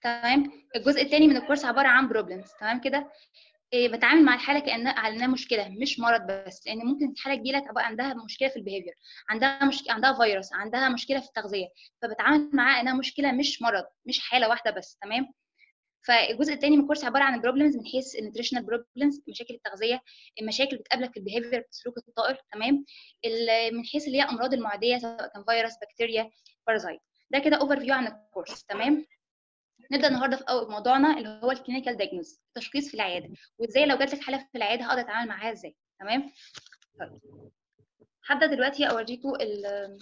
تمام الجزء الثاني من الكورس عباره عن بروبلمز تمام كده إيه بتعامل مع الحاله كانها على انها مشكله مش مرض بس لان ممكن الحاله تجي لك ابقى عندها مشكله في البيهيفير عندها مشكله عندها فيروس عندها مشكله في التغذيه فبتعامل معاها انها مشكله مش مرض مش حاله واحده بس تمام فالجزء الثاني من الكورس عباره عن البروبلمز من حيث النيوتريشنال بروبلمز مشاكل التغذيه المشاكل اللي بتقابلك في البيهيفير في سلوك الطائر تمام من حيث اللي هي امراض المعديه سواء كان فيروس بكتيريا بارازايت ده كده اوفر فيو عن الكورس تمام نبدا النهارده في اول موضوعنا اللي هو الكلينيكال دايجنوز التشخيص في العياده وازاي لو جات لك حاله في العياده هقدر اتعامل معاها ازاي تمام طيب هبدا دلوقتي اوريكم ال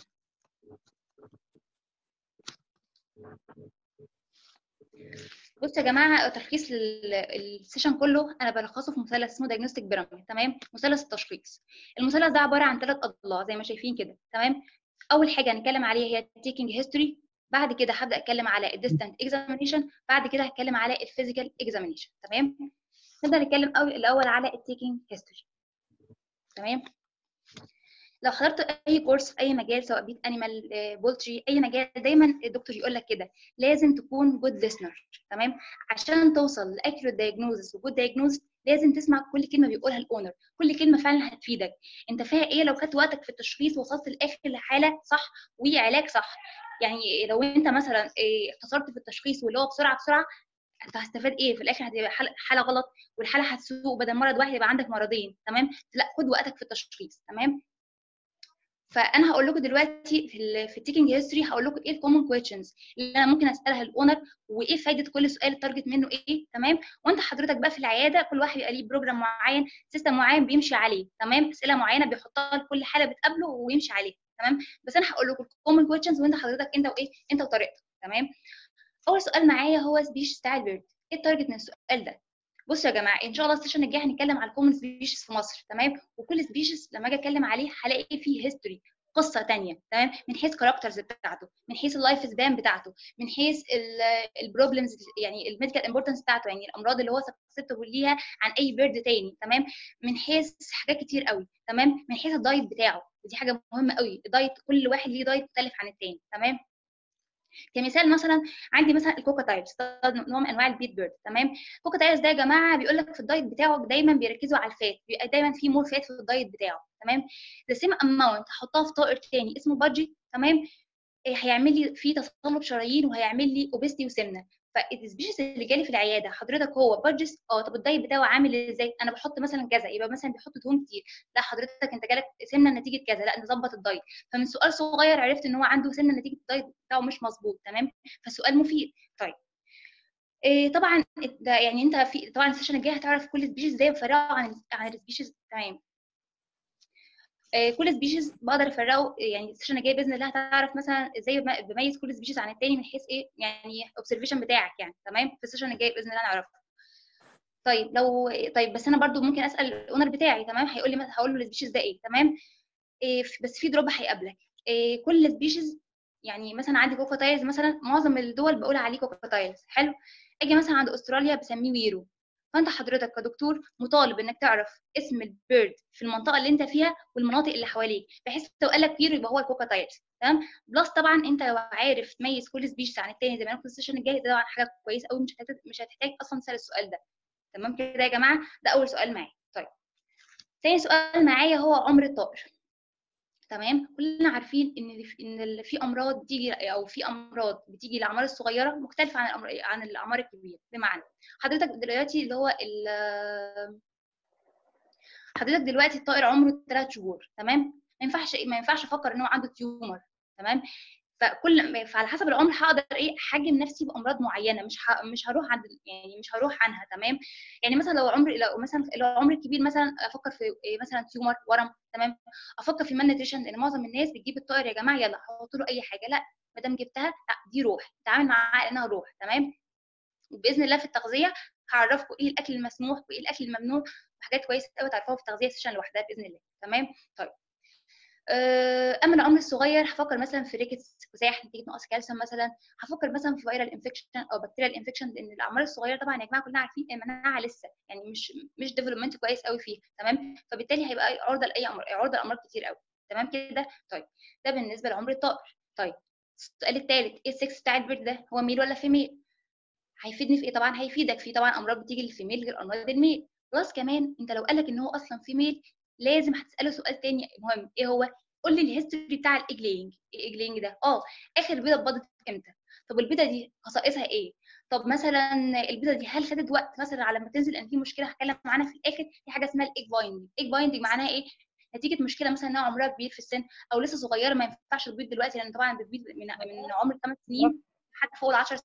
بصوا يا جماعه تلخيص السيشن كله انا بلخصه في مثلث اسمه دايجنوستيك بيراميد تمام مثلث التشخيص المثلث ده عباره عن ثلاث اضلاع زي ما شايفين كده تمام اول حاجه هنتكلم عليها هي تيكينج هيستوري بعد كده هبدا اتكلم على الديستانت اكزامينيشن بعد كده هتكلم على الفيزيكال اكزامينيشن تمام نبدا نتكلم الاول على التيكينج هيستوري تمام لو حضرت اي كورس في اي مجال سواء بيت انيمال بولتري اي مجال دايما الدكتور يقول لك كده لازم تكون جود ليسنر تمام عشان توصل لاكيوريت دايجنوزس وجود دايجنوزس لازم تسمع كل كلمه بيقولها الاونر كل كلمه فعلا هتفيدك انت فيها ايه لو خدت وقتك في التشخيص وصلت لاخر لحاله صح وعلاج صح يعني لو انت مثلا اختصرت في التشخيص واللي هو بسرعه بسرعه انت هتستفاد ايه في الاخر هتبقى حاله غلط والحاله هتسوق بدل مرض واحد يبقى عندك مرضين تمام لا خد وقتك في التشخيص تمام فانا هقول لكم دلوقتي في ال في التيكينج هيستوري هقول لكم ايه الكومن كويشنز اللي انا ممكن اسالها الاونر وايه فايده كل سؤال التارجت منه ايه تمام وانت حضرتك بقى في العياده كل واحد بيبقى ليه بروجرام معين سيستم معين بيمشي عليه تمام اسئله معينه بيحطها لكل حاله بتقابله ويمشي عليه تمام بس انا هقول لكم الكومن كويشنز وانت حضرتك انت وايه انت وطريقتك تمام اول سؤال معايا هو سبيش بتاع البيرد ايه التارجت من السؤال ده بصوا يا جماعه ان شاء الله السيشن الجاي هنتكلم على الكومن سبيشيز في مصر تمام وكل سبيشيز لما اجي اتكلم عليه هلاقي فيه هيستوري قصه ثانيه تمام من حيث كاركترز بتاعته من حيث اللايف سبان بتاعته من حيث البروبلمز يعني الميديكال امبورتنس بتاعته يعني الامراض اللي هو سسبتبل ليها عن اي بيرد تاني تمام من حيث حاجات كتير قوي تمام من حيث الدايت بتاعه ودي حاجه مهمه قوي الدايت كل واحد ليه دايت مختلف عن التاني تمام كمثال مثلا عندي مثلا الكوكاتايلز نوع من انواع البيت بيرد تمام الكوكاتايلز ده يا جماعه بيقول لك في الدايت بتاعه دايما بيركزوا على الفات بيبقى دايما في مور فات في الدايت بتاعه تمام ذا سيم اماونت هحطها في طائر تاني اسمه بادجي تمام هيعمل لي فيه تصلب شرايين وهيعمل لي اوبستي وسمنه فالسبيشيز اللي جالي في العياده حضرتك هو بادجس اه طب الدايت بتاعه عامل ازاي انا بحط مثلا كذا يبقى مثلا بيحط دهون كتير لا حضرتك انت جالك سمنه نتيجه كذا لا نظبط الدايت فمن سؤال صغير عرفت ان هو عنده سمنه نتيجه الدايت بتاعه مش مظبوط تمام فسؤال مفيد طيب إيه طبعا ده يعني انت في طبعا السيشن الجاي هتعرف كل سبيشيز ازاي بفرقه عن عن السبيشيز تمام كل سبيشيز بقدر افرقه يعني السيشن الجاي باذن الله هتعرف مثلا ازاي بميز كل سبيشيز عن التاني من حيث ايه يعني اوبزرفيشن بتاعك يعني تمام في السيشن الجاي باذن الله نعرفه طيب لو طيب بس انا برضو ممكن اسال الاونر بتاعي تمام هيقول لي هقول له السبيشيز ده ايه تمام إيه بس في دروب هيقابلك إيه كل سبيشيز يعني مثلا عندي كوكوتايلز مثلا معظم الدول بقول عليه كوكوتايلز حلو اجي مثلا عند استراليا بسميه ويرو فانت حضرتك كدكتور مطالب انك تعرف اسم البيرد في المنطقه اللي انت فيها والمناطق اللي حواليك بحيث لو قال لك ويرو يبقى هو الكوكاتايلز تمام بلس طبعا انت لو عارف تميز كل سبيشيز عن التاني زي ما انا في السيشن الجاي ده طبعا حاجه كويسه قوي مش هتحتاج مش هتحتاج اصلا تسال السؤال ده تمام كده يا جماعه ده اول سؤال معايا طيب ثاني سؤال معايا هو عمر الطائر تمام كلنا عارفين ان ان في امراض بتيجي او في امراض بتيجي للاعمار الصغيره مختلفه عن الأمر... عن الاعمار الكبيره بمعنى حضرتك دلوقتي اللي هو ال... حضرتك دلوقتي الطائر عمره 3 شهور تمام ما ينفعش ما ينفعش افكر ان هو عنده تيومر تمام فكل فعلى حسب العمر هقدر ايه احجم نفسي بامراض معينه مش ه... مش هروح عند يعني مش هروح عنها تمام يعني مثلا لو عمر لو مثلا لو عمر كبير مثلا افكر في إيه مثلا تيومر ورم تمام افكر في مان نيوتريشن لان معظم الناس بتجيب الطائر يا جماعه يلا حط له اي حاجه لا ما دام جبتها لا دي روح تعامل معاها انها روح تمام وباذن الله في التغذيه هعرفكم ايه الاكل المسموح وايه الاكل الممنوع وحاجات كويسه قوي تعرفوها في التغذيه سيشن لوحدها باذن الله تمام طيب اما العمر الصغير هفكر مثلا في ريكتس كساح نتيجه نقص كالسيوم مثلا هفكر مثلا في فيرال انفكشن او بكتيريال انفكشن لان الاعمار الصغيره طبعا يا جماعه كلنا عارفين المناعه لسه يعني مش مش ديفلوبمنت كويس قوي فيه تمام فبالتالي هيبقى عرضه لاي امر عرضه لامراض كتير قوي تمام كده طيب ده بالنسبه لعمر الطائر طيب السؤال الثالث ايه السكس بتاع البيرد ده هو ميل ولا فيميل هيفيدني في ايه طبعا هيفيدك في طبعا امراض بتيجي للفيميل غير امراض الميل بلس كمان انت لو قالك ان هو اصلا فيميل لازم هتساله سؤال تاني مهم ايه هو قول لي الهيستوري بتاع الايج لينج الايج لينج ده اه اخر بيضه اتبضت امتى طب البيضه دي خصائصها ايه طب مثلا البيضه دي هل خدت وقت مثلا على ما تنزل ان في مشكله هتكلم عنها في الاخر في حاجه اسمها الايج بايندنج الايج بايندنج معناها ايه نتيجه مشكله مثلا انها عمرها كبير في السن او لسه صغيره ما ينفعش تبيض دلوقتي لان طبعا بتبيض من من عمر 8 سنين لحد فوق ال 10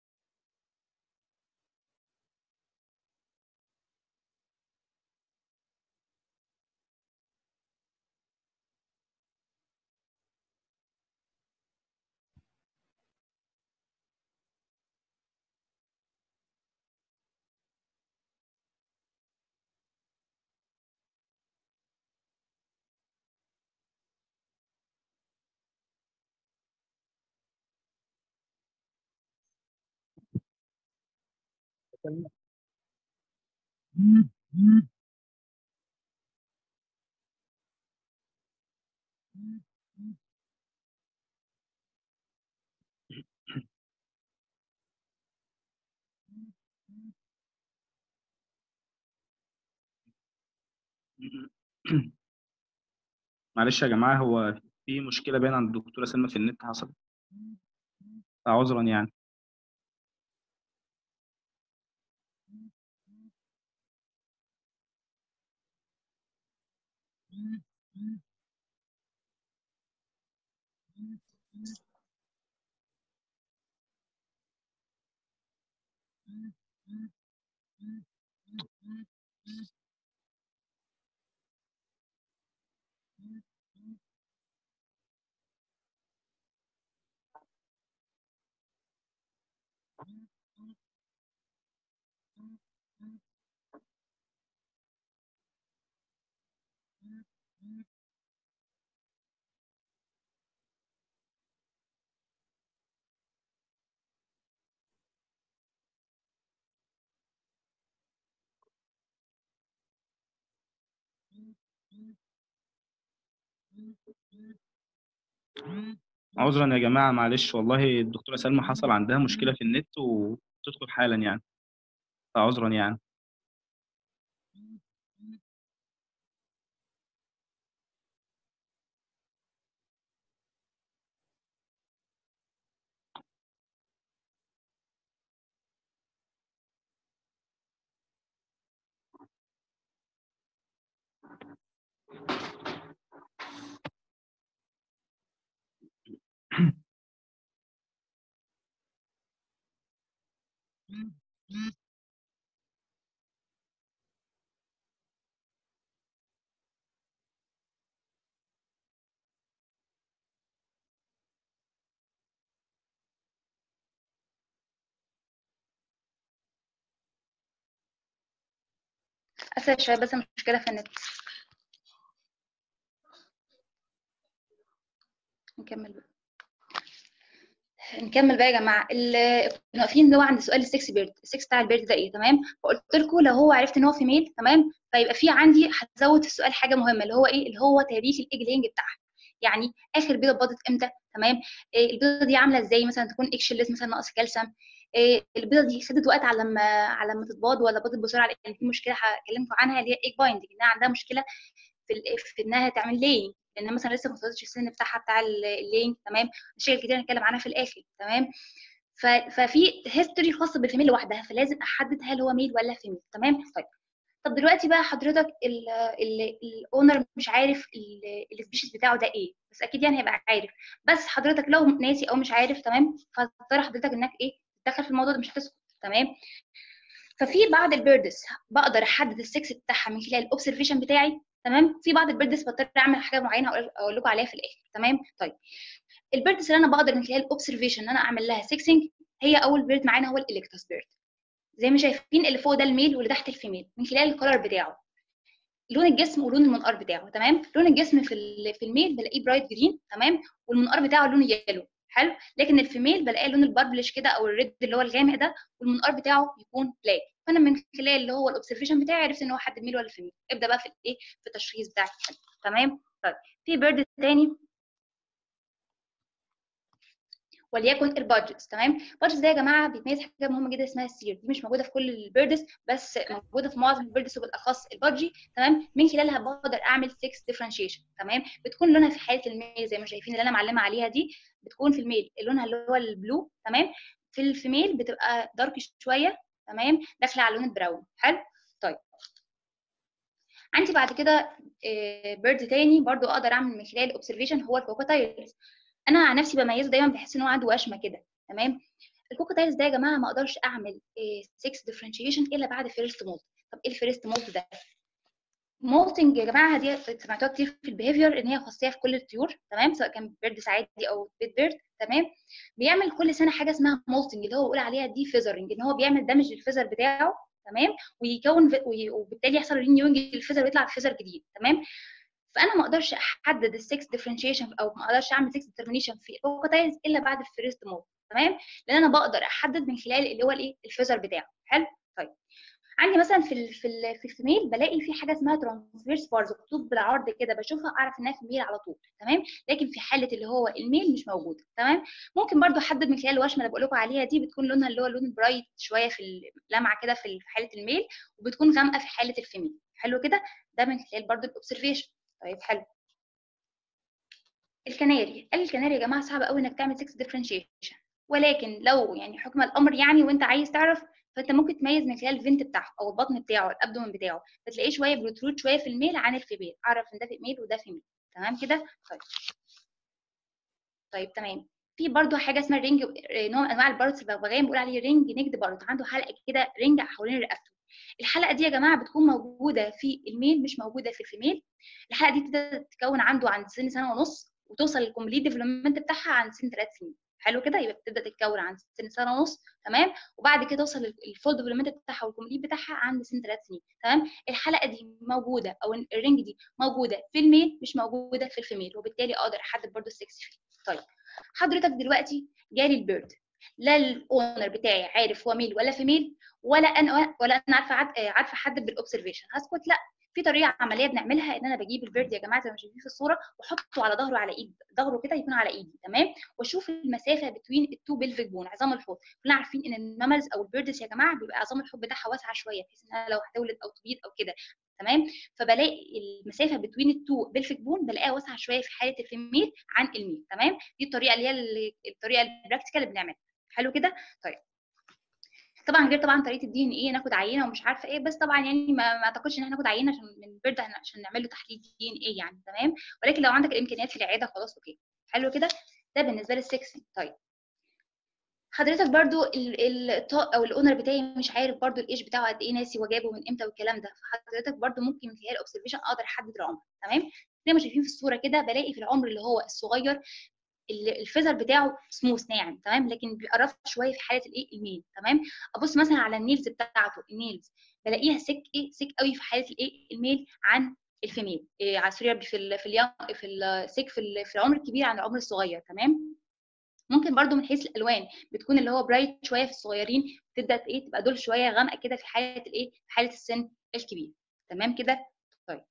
معلش يا جماعة هو في مشكلة باين عند الدكتورة سلمى في النت حصلت عذرا يعني عذرا يا جماعة معلش والله الدكتورة سلمى حصل عندها مشكلة في النت وتدخل حالا يعني فعذرا يعني اسف شويه بس مشكله في النت نكمل بقى نكمل بقى يا جماعه ال- كنا واقفين اللي هو عند سؤال السكس بيرد السكس بتاع البيرد ده ايه تمام فقلت لكم لو هو عرفت ان هو فيميل تمام فيبقى في عندي هتزود في السؤال حاجه مهمه اللي هو ايه اللي هو تاريخ الايج لينج بتاعها يعني اخر بيضه اتبضت امتى تمام إيه البيضه دي عامله ازاي مثلا تكون اكشلس مثلا ناقص كالسيوم إيه البيضه دي خدت وقت على ما على ما تتباض ولا باضت بسرعه لان في مشكله هكلمكم عنها اللي هي ايج بايندنج انها عندها مشكله في ال- في انها تعمل لينج لان مثلا لسه ما وصلتش السن بتاعها بتاع ال- اللينج تمام مشاكل كتير هنتكلم عنها في الاخر تمام ف- ففي هيستوري خاصه بالفيميل لوحدها فلازم احدد هل هو ميل ولا فيميل تمام طيب طب دلوقتي بقى حضرتك الاونر مش عارف السبيشيز بتاعه ده ايه بس اكيد يعني هيبقى عارف بس حضرتك لو ناسي او مش عارف تمام فهتضطر حضرتك انك ايه تدخل في الموضوع ده مش هتسكت تمام ففي بعض البيردز بقدر احدد السكس بتاعها من خلال الاوبزرفيشن بتاعي تمام في بعض البيردز بضطر اعمل حاجه معينه هقول أقول لكم عليها في الاخر تمام طيب البيردز اللي انا بقدر من خلال الاوبزرفيشن ان انا اعمل لها سكسنج هي اول بيرد معانا هو الالكتوس بيرد زي ما شايفين اللي فوق ده الميل واللي تحت الفيميل من خلال الكلر بتاعه لون الجسم ولون المنقار بتاعه تمام لون الجسم في ال- في الميل بلاقيه برايت جرين تمام والمنقار بتاعه لونه يلو حلو لكن الفيميل بلاقي لون البربلش كده او الريد اللي هو الغامق ده والمنقار بتاعه يكون بلاك فانا من خلال اللي هو الاوبزرفيشن بتاعي عرفت ان هو حد ميل ولا فيميل ابدا بقى في الايه في التشخيص بتاعك تمام طيب في بيرد تاني وليكن البادجتس تمام البادجتس ده يا جماعه بيتميز حاجه مهمه جدا اسمها السير دي مش موجوده في كل البيردز بس موجوده في معظم البيردز وبالاخص البادجي تمام من خلالها بقدر اعمل 6 ديفرنشيشن تمام بتكون لونها في حاله الميل زي ما شايفين اللي انا معلمه عليها دي بتكون في الميل لونها اللي هو البلو تمام في الفيميل بتبقى دارك شويه تمام داخله على لون البراون حلو طيب عندي بعد كده بيرد تاني برضو اقدر اعمل من خلال الاوبزرفيشن هو الكوكوتايلز انا عن نفسي بميزه دايما بحس ان هو عنده وشمه كده تمام الكوكوتايلز ده يا جماعه ما اقدرش اعمل 6 ديفرنشيشن الا بعد فيرست مولت طب ايه الفيرست مولت ده مولتنج يا جماعه دي سمعتوها كتير في البيهيفير ان هي خاصيه في كل الطيور تمام سواء كان بيرد عادي او بيت بيرد تمام بيعمل كل سنه حاجه اسمها مولتنج اللي هو بيقول عليها دي فيزرنج ان هو بيعمل دامج للفيزر بتاعه تمام ويكون وبالتالي يحصل رينيوينج للفيزر ويطلع فيزر جديد تمام فانا ما اقدرش احدد السكس ديفرنشيشن او ما اقدرش اعمل سكس ديترمينيشن في الكوكوتايلز الا بعد الفيرست مود تمام لان انا بقدر احدد من خلال اللي هو الايه الفيزر بتاعه حلو طيب عندي مثلا في ال في ال في الفيميل بلاقي في حاجه اسمها ترانسفيرس بارز خطوط بالعرض كده بشوفها اعرف انها فيميل على طول تمام لكن في حاله اللي هو الميل مش موجوده تمام ممكن برضو احدد من خلال الوشمه اللي بقول لكم عليها دي بتكون لونها اللي هو لون برايت شويه في اللمعه كده في حاله الميل وبتكون غامقه في حاله الفيميل حلو كده ده من خلال برضو الاوبزرفيشن طيب حلو الكناري قال الكناري يا جماعه صعب قوي انك تعمل 6 ديفرنشيشن ولكن لو يعني حكم الامر يعني وانت عايز تعرف فانت ممكن تميز من خلال الفنت بتاعه او البطن بتاعه الابدومن بتاعه فتلاقيه شويه بروترود شويه في الميل عن الفيميل اعرف ان ده فيميل وده فيميل تمام كده طيب طيب تمام في برضو حاجه اسمها الرينج نوع من انواع الباروتس البغبغان بنقول عليه رينج نيكد باروت عنده حلقه كده رينج حوالين رقبته الحلقه دي يا جماعه بتكون موجوده في الميل مش موجوده في الفيميل الحلقه دي بتبدا تتكون عنده عند سن سنه ونص وتوصل للكومبليت ديفلوبمنت بتاعها عند سن ثلاث سنين حلو كده يبقى بتبدا تتكون عند سن سنه ونص تمام وبعد كده توصل للفول ديفلوبمنت بتاعها والكومبليت بتاعها عند سن ثلاث سنين تمام الحلقه دي موجوده او الرينج دي موجوده في الميل مش موجوده في الفيميل وبالتالي اقدر احدد برده السكس فيه طيب حضرتك دلوقتي جالي البيرد لا الاونر بتاعي عارف هو ميل ولا فيميل ولا انا ولا انا عارفه عارفه احدد بالاوبزرفيشن هسكت لا في طريقه عمليه بنعملها ان انا بجيب البيرد يا جماعه زي ما شايفين في الصوره واحطه على ظهره على ايد ظهره كده يكون على ايدي تمام واشوف المسافه بين التو بيلفيك بون عظام الحوض كلنا عارفين ان الماملز او البيردز يا جماعه بيبقى عظام الحوض بتاعها واسعه شويه بحيث انها لو هتولد او تبيض او كده تمام فبلاقي المسافه بين التو بيلفيك بون بلاقيها واسعه شويه في حاله الفيميل عن الميل تمام دي الطريقه اللي هي الطريقه البراكتيكال اللي بنعملها حلو كده طيب طبعا غير طبعا طريقه الدي ان ايه ناخد عينه ومش عارفه ايه بس طبعا يعني ما, ما اعتقدش ان احنا ناخد عينه عشان من البرد عشان نعمل له تحليل دي ان ايه يعني تمام ولكن لو عندك الامكانيات في العياده خلاص اوكي حلو كده ده بالنسبه للسكسنج طيب حضرتك برضو الطاق او الاونر بتاعي مش عارف برضو الايج بتاعه قد ايه ناسي وجابه من امتى والكلام ده فحضرتك برضو ممكن من خلال الاوبزرفيشن اقدر احدد العمر تمام زي ما شايفين في الصوره كده بلاقي في العمر اللي هو الصغير الفيزر بتاعه سموث ناعم تمام لكن بيبقى رف شويه في حاله الايه الميل تمام ابص مثلا على النيلز بتاعته النيلز بلاقيها سك ايه سك قوي في حاله الايه الميل عن الفيميل إيه على سوري في ال في ال في السك في, في العمر الكبير عن العمر الصغير تمام ممكن برده من حيث الالوان بتكون اللي هو برايت شويه في الصغيرين تبدا ايه تبقى دول شويه غامقه كده في حاله الايه في حاله السن الكبير تمام كده طيب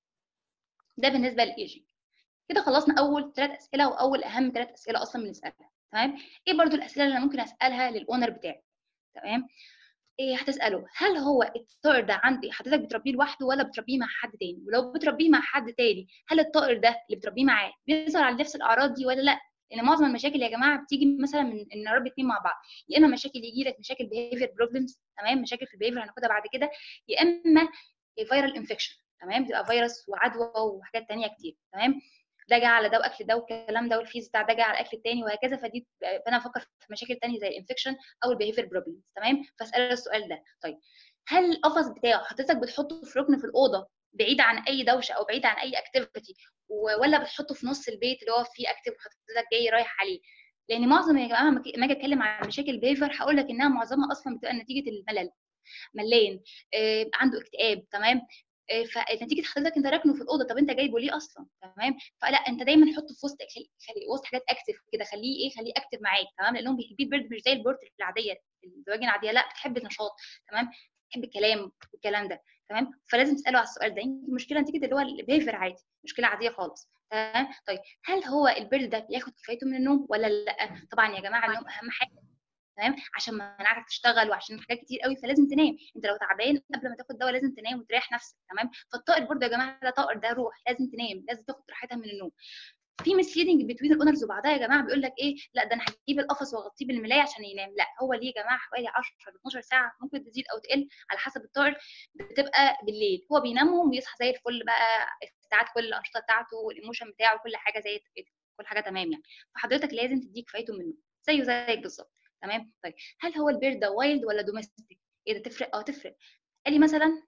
ده بالنسبه للايجنج كده خلصنا اول ثلاث اسئله واول اهم ثلاث اسئله اصلا بنسالها تمام ايه برضو الاسئله اللي انا ممكن اسالها للاونر بتاعي تمام إيه هتساله هل هو الطائر ده عندي حضرتك بتربيه لوحده ولا بتربيه مع حد تاني ولو بتربيه مع حد تاني هل الطائر ده اللي بتربيه معاه بيظهر على نفس الاعراض دي ولا لا لان معظم المشاكل يا جماعه بتيجي مثلا من ان نربي اتنين مع بعض يا اما مشاكل يجي لك مشاكل بيهيفير بروبلمز تمام مشاكل في البيهيفير هناخدها بعد كده يا اما فيرال انفكشن تمام بتبقى فيروس وعدوى وحاجات تانية كتير تمام ده جه على ده واكل ده والكلام ده والفيز بتاع ده جه على الاكل التاني وهكذا فدي فانا افكر في مشاكل تانية زي الانفكشن او البيهيفير بروبلمز تمام فاسال السؤال ده طيب هل القفص بتاعه حضرتك بتحطه في ركن في الاوضه بعيد عن اي دوشه او بعيد عن اي اكتيفيتي ولا بتحطه في نص البيت اللي هو فيه اكتيف وحضرتك جاي رايح عليه لان معظم يا جماعه لما اجي اتكلم عن مشاكل البيهيفير هقول لك انها معظمها اصلا بتبقى نتيجه الملل ملان آه، عنده اكتئاب تمام فنتيجه حضرتك انت راكنه في الاوضه طب انت جايبه ليه اصلا تمام فلا انت دايما حطه في وسط خلي وسط حاجات اكتف كده خليه ايه خليه اكتف معاك تمام لانهم بيحبوا البرد مش زي البورت العاديه الزواج العاديه لا بتحب النشاط تمام بيحب الكلام والكلام ده تمام فلازم تساله على السؤال ده يمكن المشكله نتيجه اللي هو البيهيفير عادي مشكله عاديه خالص تمام طيب هل هو البرد ده بياخد كفايته من النوم ولا لا طبعا يا جماعه النوم اهم حاجه تمام عشان مناعتك تشتغل وعشان حاجات كتير قوي فلازم تنام انت لو تعبان قبل ما تاخد دواء لازم تنام وتريح نفسك تمام فالطائر برضه يا جماعه ده طائر ده روح لازم تنام لازم تاخد راحتها من النوم في مسليدنج بتوين الاونرز وبعضها يا جماعه بيقول لك ايه لا ده انا هجيب القفص واغطيه بالملايه عشان ينام لا هو ليه يا جماعه حوالي 10 ل 12 ساعه ممكن تزيد او تقل على حسب الطائر بتبقى بالليل هو بينامهم ويصحى زي الفل بقى ساعات كل الانشطه بتاعته والايموشن بتاعه كل حاجه زي كل حاجه تمام يعني فحضرتك لازم تديك كفايته منه زيه زيك بالظبط تمام طيب هل هو البير ده وايلد ولا دوميستيك ايه ده تفرق اه تفرق قال لي مثلا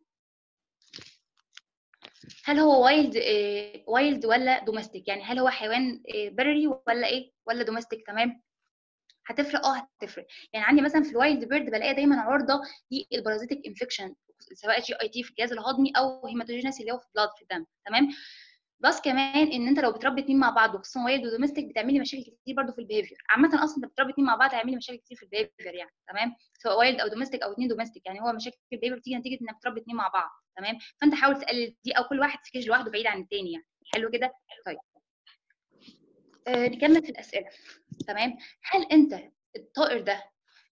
هل هو وايلد إيه وايلد ولا دوميستيك يعني هل هو حيوان إيه بري ولا ايه ولا دوميستيك تمام هتفرق اه هتفرق يعني عندي مثلا في الوايلد بيرد بلاقي دايما عرضه للبارازيتيك انفكشن سواء جي اي تي في الجهاز الهضمي او هيماتوجينس اللي هو في البلاد في الدم تمام بلس كمان ان انت لو بتربي اتنين مع بعض وخصوصا وايلد ودوميستيك بتعملي مشاكل كتير برضو في البيهيفير عامه اصلا انت بتربي اتنين مع بعض هيعملي مشاكل كتير في البيهيفير يعني تمام سواء وايلد او دوميستيك او اتنين دوميستيك يعني هو مشاكل في البيهيفير بتيجي نتيجه انك بتربي اتنين مع بعض تمام فانت حاول تقلل دي او كل واحد في كيج لوحده بعيد عن التاني يعني حلو كده طيب آه نكمل في الاسئله تمام هل انت الطائر ده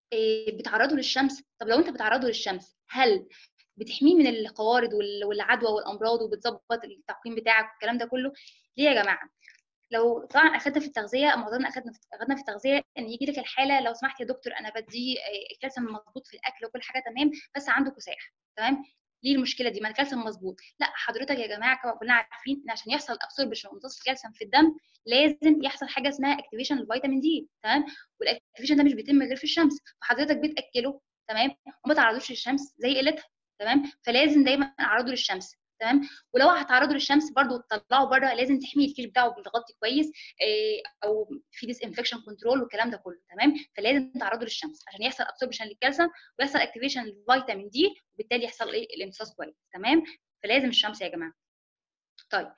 آه بتعرضه للشمس طب لو انت بتعرضه للشمس هل بتحميه من القوارض والعدوى والامراض وبتظبط التعقيم بتاعك والكلام ده كله ليه يا جماعه لو طبعا اخدنا في التغذيه معظمنا اخدنا في اخدنا في التغذيه ان يجي لك الحاله لو سمحت يا دكتور انا بديه الكالسيوم مظبوط في الاكل وكل حاجه تمام بس عنده كساح تمام ليه المشكله دي ما الكالسيوم مظبوط لا حضرتك يا جماعه كما كلنا عارفين ان عشان يحصل ابسوربشن وامتصاص الكالسيوم في الدم لازم يحصل حاجه اسمها اكتيفيشن للفيتامين دي تمام والاكتيفيشن ده مش بيتم غير في الشمس فحضرتك بتاكله تمام وما تعرضوش للشمس زي قلتها تمام فلازم دايما اعرضه للشمس تمام ولو هتعرضه للشمس برده وتطلعه بره لازم تحميه الكيش بتاعه بيتغطي كويس إيه او في ديس انفكشن كنترول والكلام ده كله تمام فلازم تعرضه للشمس عشان يحصل ابسوربشن للكالسيوم ويحصل اكتيفيشن للفيتامين دي وبالتالي يحصل ايه الامتصاص كويس تمام فلازم الشمس يا جماعه طيب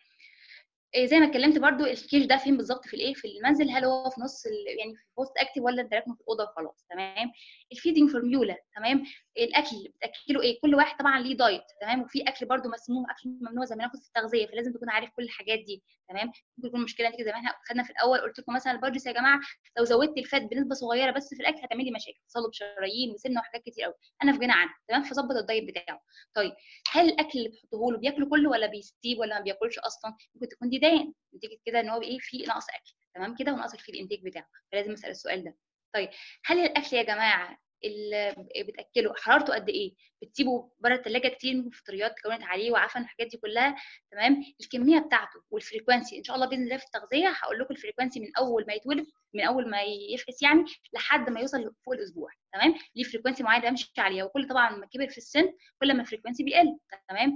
إيه زي ما اتكلمت برضو الكيش ده فين بالظبط في الايه في المنزل هل هو في نص يعني في بوست اكتيف ولا انت راكنه في الاوضه وخلاص تمام الفيدنج فورميولا تمام الاكل بتاكله ايه كل واحد طبعا ليه دايت تمام وفي اكل برضو مسموم اكل ممنوع زي ما ناخد في التغذيه فلازم تكون عارف كل الحاجات دي تمام ممكن يكون مشكله نتيجه زي ما احنا خدنا في الاول قلت لكم مثلا البادجس يا جماعه لو زودت الفات بنسبه صغيره بس في الاكل هتعملي مشاكل تصلب شرايين وسمنه وحاجات كتير قوي انا في غنى عنها تمام فظبط الدايت بتاعه طيب هل الاكل اللي بتحطه له بياكله كله ولا بيسيب ولا ما بياكلش اصلا ممكن تكون دي داين نتيجه كده ان هو ايه في نقص اكل تمام كده ونقص في الانتاج بتاعه فلازم اسال السؤال ده طيب هل الاكل يا جماعه اللي بتاكله حرارته قد ايه بتسيبه بره الثلاجه كتير من فطريات اتكونت عليه وعفن الحاجات دي كلها تمام الكميه بتاعته والفريكوانسي ان شاء الله باذن الله في التغذيه هقول لكم الفريكوانسي من اول ما يتولد من اول ما يفقس يعني لحد ما يوصل فوق الاسبوع تمام ليه فريكوانسي معينه بمشي عليها وكل طبعا ما كبر في السن كل ما الفريكوانسي بيقل تمام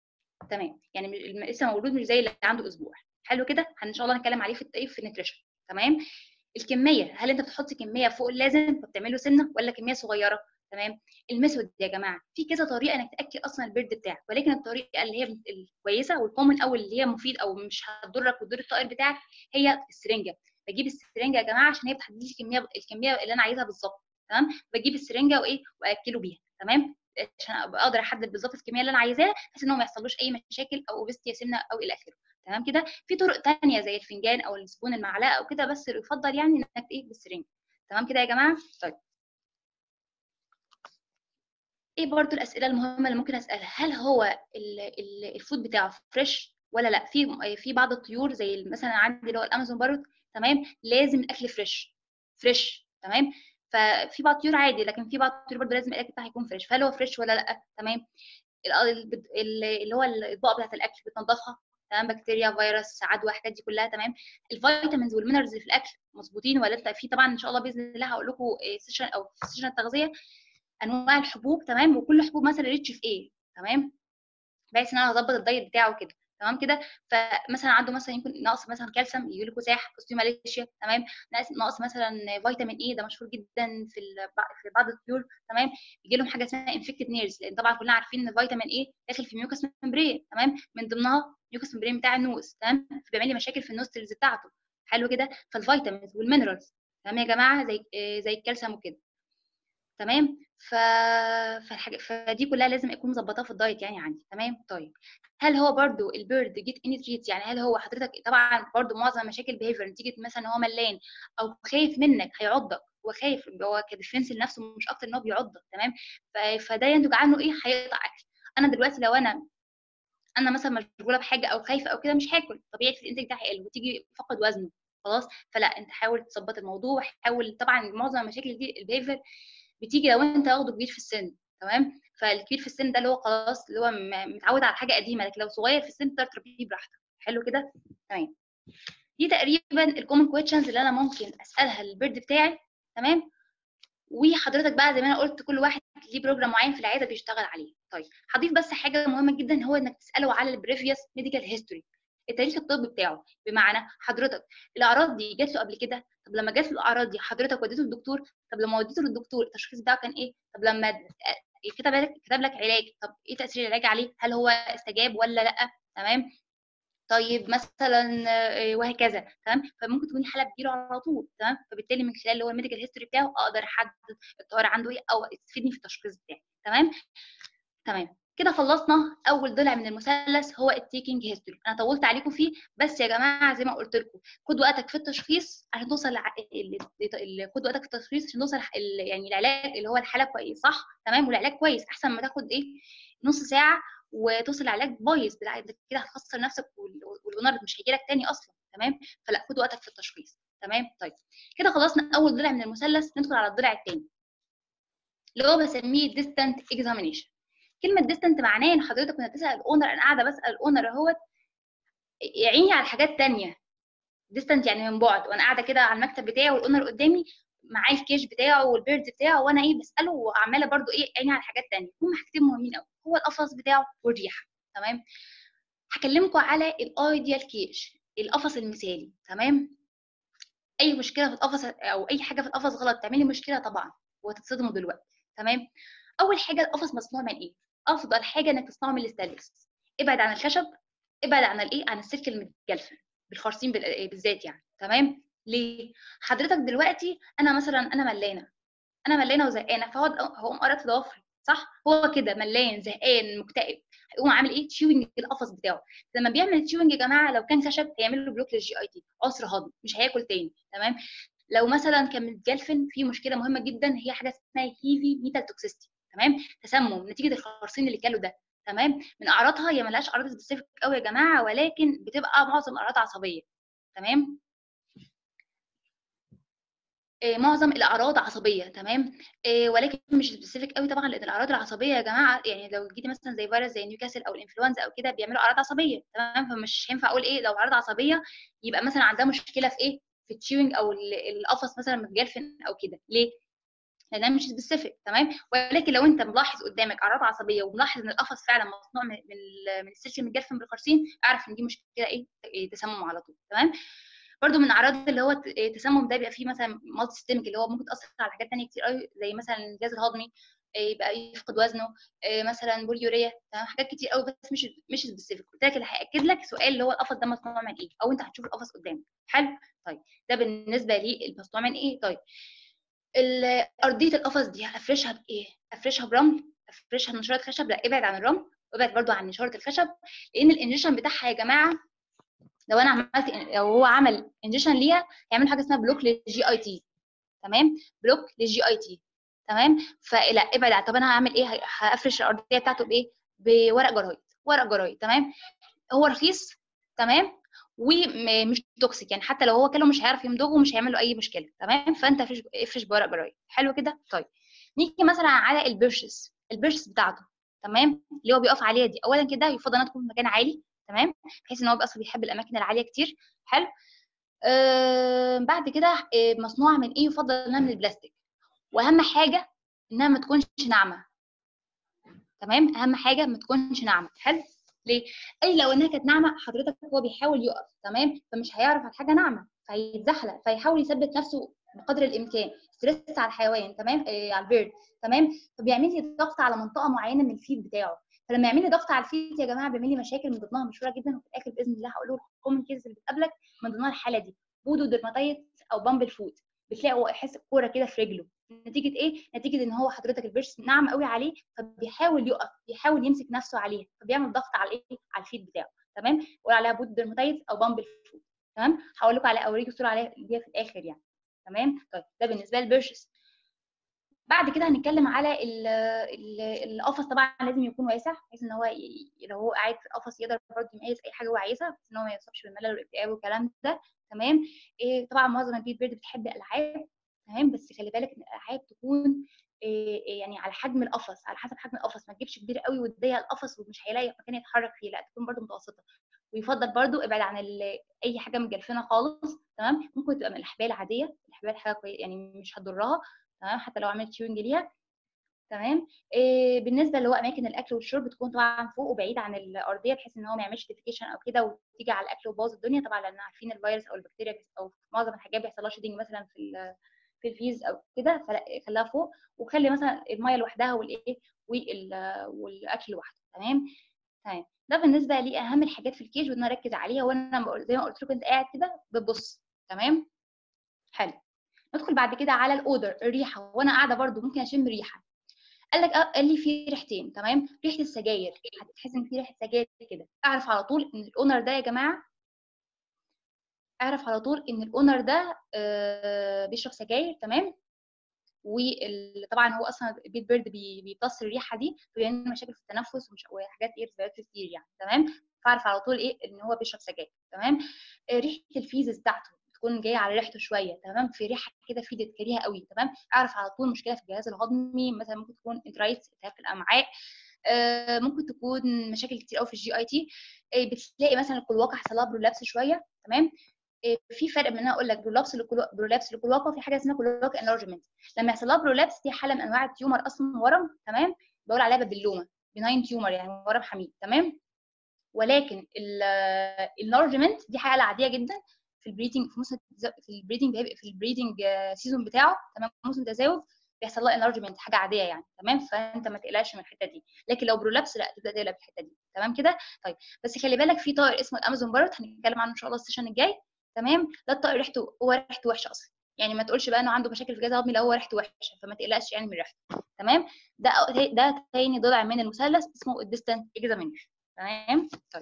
تمام يعني لسه مولود مش زي اللي عنده اسبوع حلو كده ان شاء الله هنتكلم عليه في ايه في النيوتريشن تمام الكميه هل انت بتحط كميه فوق اللازم فبتعمل له سنه ولا كميه صغيره تمام الميثود يا جماعه في كذا طريقه انك تاكل اصلا البيرد بتاعك ولكن الطريقه اللي هي الكويسه والكومن او اللي هي مفيد او مش هتضرك وتضر الطائر بتاعك هي السرنجه بجيب السرنجه يا جماعه عشان هي بتحدد لي الكميه الكميه اللي انا عايزها بالظبط تمام بجيب السرنجه وايه واكله بيها تمام عشان ابقى اقدر احدد بالظبط الكميه اللي انا عايزاها بحيث ان هو ما يحصلوش اي مشاكل او اوبستي سمنه او الى اخره تمام كده في طرق تانية زي الفنجان او السبون المعلقه او كده بس يفضل يعني انك ايه بالسرنج تمام كده يا جماعه طيب ايه برضو الاسئله المهمه اللي ممكن اسالها هل هو ال ال الفود بتاعه فريش ولا لا في في بعض الطيور زي مثلا عندي اللي هو الامازون بارد تمام لازم الاكل فريش فريش تمام ففي بعض الطيور عادي لكن في بعض الطيور برضه لازم الاكل بتاعها يكون فريش فهل هو فريش ولا لا تمام اللي هو الاطباق بتاعت الاكل بتنضفها تمام بكتيريا فيروس عدوى الحاجات دي كلها تمام الفيتامينز والمينرالز اللي في الاكل مظبوطين ولا انت في طبعا ان شاء الله باذن الله هقول لكم سيشن او في سيشن التغذيه انواع الحبوب تمام وكل حبوب مثلا ريتش في ايه تمام بحيث ان انا اظبط الدايت بتاعه كده تمام كده فمثلا عنده مثلا يمكن نقص مثلا كالسيوم يجي له كساح اوستيوماليشيا تمام ناقص مثلا فيتامين اي ده مشهور جدا في في بعض الطيور تمام يجي لهم حاجه اسمها انفكتد نيرز لان طبعا كلنا عارفين ان فيتامين اي داخل في ميوكس ممبرين تمام من ضمنها ميوكس ممبرين بتاع النوز تمام فبيعمل لي مشاكل في النوستلز بتاعته حلو كده فالفيتامينز والمينرالز تمام يا جماعه زي زي الكالسيوم وكده تمام ف... فالحاجة... فدي كلها لازم اكون مظبطاها في الدايت يعني عندي تمام طيب هل هو برضو البيرد جيت اني تريت يعني هل هو حضرتك طبعا برضو معظم مشاكل بيهيفير نتيجه مثلا هو ملان او خايف منك هيعضك هو خايف هو كديفنس لنفسه مش اكتر ان هو بيعضك تمام ف... فده ينتج عنه ايه هيقطع اكل انا دلوقتي لو انا انا مثلا مشغوله بحاجه او خايفه او كده مش هاكل طبيعي الانتاج بتاعي هيقل وتيجي فقد وزنه خلاص فلا انت حاول تظبط الموضوع حاول طبعا معظم المشاكل دي البيهيفير بتيجي لو انت واخده كبير في السن تمام فالكبير في السن ده اللي هو خلاص اللي هو متعود على حاجه قديمه لكن لو صغير في السن تقدر تربيه براحتك حلو كده تمام دي تقريبا الكومن كويشنز اللي انا ممكن اسالها للبيرد بتاعي تمام وحضرتك بقى زي ما انا قلت كل واحد ليه بروجرام معين في العياده بيشتغل عليه طيب هضيف بس حاجه مهمه جدا هو انك تساله على البريفيوس ميديكال هيستوري التاريخ الطبي بتاعه بمعنى حضرتك الاعراض دي جات له قبل كده طب لما جات له الاعراض دي حضرتك وديته للدكتور طب لما وديته للدكتور التشخيص بتاعه كان ايه طب لما كتب لك كتب لك علاج طب ايه تاثير العلاج عليه هل هو استجاب ولا لا تمام طيب مثلا وهكذا تمام فممكن تكون الحاله بتجيله على طول تمام فبالتالي من خلال اللي هو الميديكال هيستوري بتاعه اقدر احدد الطوارئ عنده ايه او تفيدني في التشخيص بتاعي تمام تمام كده خلصنا اول ضلع من المثلث هو التيكينج هيستوري انا طولت عليكم فيه بس يا جماعه زي ما قلت لكم خد وقتك في التشخيص عشان توصل لع... خد وقتك في التشخيص عشان توصل يعني العلاج اللي هو الحاله كويس صح تمام والعلاج كويس احسن ما تاخد ايه نص ساعه وتوصل العلاج بايظ بالعكس كده هتخسر نفسك والاونر مش هيجي لك تاني اصلا تمام فلا خد وقتك في التشخيص تمام طيب كده خلصنا اول ضلع من المثلث ندخل على الضلع الثاني اللي هو بسميه ديستانت اكزامينيشن كلمه ديستانت معناه ان حضرتك كنت بتسال الاونر انا قاعده بسال الاونر اهوت يعيني على حاجات تانية ديستانت يعني من بعد وانا قاعده كده على المكتب بتاعي والاونر قدامي معاه الكيش بتاعه والبيرد بتاعه وانا ايه بساله وعماله برده ايه عيني على حاجات تانية هم حاجتين مهمين قوي هو القفص بتاعه والريحه تمام هكلمكم على الايديال كيش القفص المثالي تمام اي مشكله في القفص او اي حاجه في القفص غلط تعملي مشكله طبعا وهتتصدموا دلوقتي تمام اول حاجه القفص مصنوع من ايه افضل حاجه انك تصنعه من الاستانلس ابعد عن الخشب ابعد عن الايه عن السلك المتجلفن بالخرسين بالذات يعني تمام ليه حضرتك دلوقتي انا مثلا انا ملانه انا ملانه وزهقانه فهو هقوم قرط في ضوافري صح هو كده ملان زهقان مكتئب هيقوم عامل ايه تشيوينج القفص بتاعه لما بيعمل تشيوينج يا جماعه لو كان خشب هيعمل له بلوك للجي اي تي عسر هضم مش هياكل تاني تمام لو مثلا كان متجلفن في مشكله مهمه جدا هي حاجه اسمها هيفي ميتال توكسيستي تمام تسمم نتيجه الخرسين اللي كاله ده تمام من اعراضها هي ملهاش اعراض سبيسيفيك قوي يا جماعه ولكن بتبقى معظم اعراض عصبيه تمام إيه معظم الاعراض عصبيه تمام إيه ولكن مش سبيسيفيك قوي طبعا لان الاعراض العصبيه يا جماعه يعني لو جيتي مثلا زي فيروس زي نيوكاسل او الانفلونزا او كده بيعملوا اعراض عصبيه تمام فمش هينفع اقول ايه لو اعراض عصبيه يبقى مثلا عندها مشكله في ايه في التشيوينج او القفص مثلا متجلفن او كده ليه لانها مش سبيسيفيك تمام ولكن لو انت ملاحظ قدامك اعراض عصبيه وملاحظ ان القفص فعلا مصنوع من من السلك المتجلفن بالخرسين اعرف ان دي مشكله ايه تسمم على طول تمام برضو من اعراض اللي هو التسمم ده بيبقى فيه مثلا مالتي سيستميك اللي هو ممكن تاثر على حاجات ثانيه كتير قوي زي مثلا الجهاز الهضمي يبقى يفقد وزنه مثلا بوليوريا تمام حاجات كتير قوي بس مش مش سبيسيفيك قلت لك اللي هياكد لك سؤال اللي هو القفص ده مصنوع من ايه او انت هتشوف القفص قدامك حلو طيب ده بالنسبه لي المصنوع من ايه طيب ارضيه القفص دي هفرشها بايه افرشها برمل افرشها بنشاره خشب لا ابعد عن الرمل وابعد برضو عن نشاره الخشب لان الانجكشن بتاعها يا جماعه لو انا عملت لو هو عمل انجكشن ليها هيعمل حاجه اسمها بلوك للجي اي تي تمام بلوك للجي اي تي تمام فلا ابعد عن طب انا هعمل ايه هافرش الارضيه بتاعته بايه بورق جرايد ورق جرايد تمام هو رخيص تمام ومش توكسيك يعني حتى لو هو كله مش هيعرف يمضغه ومش هيعمل له اي مشكله تمام فانت افرش افرش بورق جرايد حلو كده طيب نيجي مثلا على البرشس البرشس بتاعته تمام اللي هو بيقف عليها دي اولا كده يفضل انها تكون في مكان عالي تمام بحيث ان هو اصلا بيحب الاماكن العاليه كتير حلو آه بعد كده آه مصنوعه من ايه يفضل انها من البلاستيك واهم حاجه انها ما تكونش ناعمه تمام اهم حاجه ما تكونش ناعمه حلو ليه اي لو انها كانت ناعمه حضرتك هو بيحاول يقف تمام فمش هيعرف على حاجه ناعمه فيتزحلق فيحاول يثبت نفسه بقدر الامكان ستريس على الحيوان تمام آه على البيرد تمام فبيعمل لي ضغط على منطقه معينه من الفيد بتاعه فلما يعمل لي ضغط على الفيد يا جماعه بيعمل لي مشاكل من ضمنها مشهوره جدا وفي الاخر باذن الله هقول لكم الكومن كيس اللي بتقابلك من ضمنها الحاله دي بودو درماتايتس او بامبل فود بتلاقي هو يحس كوره كده في رجله نتيجه ايه نتيجه ان هو حضرتك البيرس ناعم قوي عليه فبيحاول يقف بيحاول يمسك نفسه عليها فبيعمل ضغط على ايه على الفيد بتاعه تمام بقول عليها بوت درماتايتس او بامبل فوت تمام هقول لكم على اوريكم الصوره عليها دي في الاخر يعني تمام طيب ده بالنسبه للبيرشز بعد كده هنتكلم على ال ال القفص طبعا لازم يكون واسع بحيث ان هو ي- لو هو قاعد في القفص يقدر برضه يميز اي حاجه هو عايزها بحيث ان هو ما يصابش بالملل والاكتئاب والكلام ده تمام إيه طبعا معظم البيت بيرد بتحب الالعاب تمام بس خلي بالك ان الالعاب تكون إيه إيه يعني على حجم القفص على حسب حجم القفص ما تجيبش كبير قوي وتضيق القفص ومش هيلاقي مكان يتحرك فيه لا تكون برضه متوسطه ويفضل برضو ابعد عن ال- اي حاجه مجلفنه خالص تمام ممكن تبقى من الاحبال العاديه الاحبال حاجه كويسه يعني مش هتضرها تمام حتى لو عملت تيونج ليها تمام إيه بالنسبه اللي هو اماكن الاكل والشرب تكون طبعا فوق وبعيد عن الارضيه بحيث ان هو ما يعملش ديفيكيشن او كده وتيجي على الاكل وتبوظ الدنيا طبعا لان عارفين الفيروس او البكتيريا بيس- او في معظم الحاجات بيحصل لها شيدنج مثلا في ال- في الفيز او كده فلا خليها فوق وخلي مثلا الميه لوحدها والايه وال- والاكل لوحده تمام تمام ده بالنسبه لي اهم الحاجات في الكيج وان انا اركز عليها وانا بقول- زي ما قلت لكم انت قاعد كده بتبص تمام حلو ندخل بعد كده على الاودر الريحه وانا قاعده برضو ممكن اشم ريحه قال لك آه، قال لي في ريحتين تمام ريحه السجاير هتحس ان في ريحه سجاير كده اعرف على طول ان الاونر ده يا جماعه اعرف على طول ان الاونر ده آه، بيشرب سجاير تمام وطبعا هو اصلا البيت بيرد بي- بيمتص الريحه دي فبيعمل مشاكل في التنفس ومش وحاجات ايه ريسبيراتوري كتير يعني تمام فاعرف على طول ايه ان هو بيشرب سجاير تمام آه، ريحه الفيزز بتاعته تكون جايه على ريحته شويه تمام في ريحه كده فيدت كريهه قوي تمام اعرف على طول مشكله في الجهاز الهضمي مثلا ممكن تكون انترايتس التهاب في الامعاء آه، ممكن تكون مشاكل كتير قوي في الجي اي تي بتلاقي مثلا الكلواقه حصل لها برولابس شويه تمام آه، في فرق بين ان انا اقول لك برولابس للكلو- برولابس للكلواقه وفي حاجه اسمها كلواقه انلارجمنت لما يحصل لها برولابس دي حاله من انواع التيومر اصلا ورم تمام بقول عليها بابيلوما بناين تيومر يعني ورم حميد تمام ولكن الانلارجمنت دي حاله عاديه جدا في البريدنج في موسم التزا- في البريدنج في البريدنج سيزون بتاعه تمام موسم التزاوج بيحصل لها انلارجمنت حاجه عاديه يعني تمام فانت ما تقلقش من الحته دي لكن لو برولابس لا تبدا تقلق في الحته دي تمام كده طيب بس خلي بالك في طائر اسمه الامازون باروت هنتكلم عنه ان شاء الله السيشن الجاي تمام ده الطائر ريحته هو ريحته وحشه اصلا يعني ما تقولش بقى انه عنده مشاكل في الجهاز الهضمي لا هو ريحته وحشه فما تقلقش يعني من ريحته تمام ده ده تاني ضلع من المثلث اسمه الديستنت اكزامينشن تمام طيب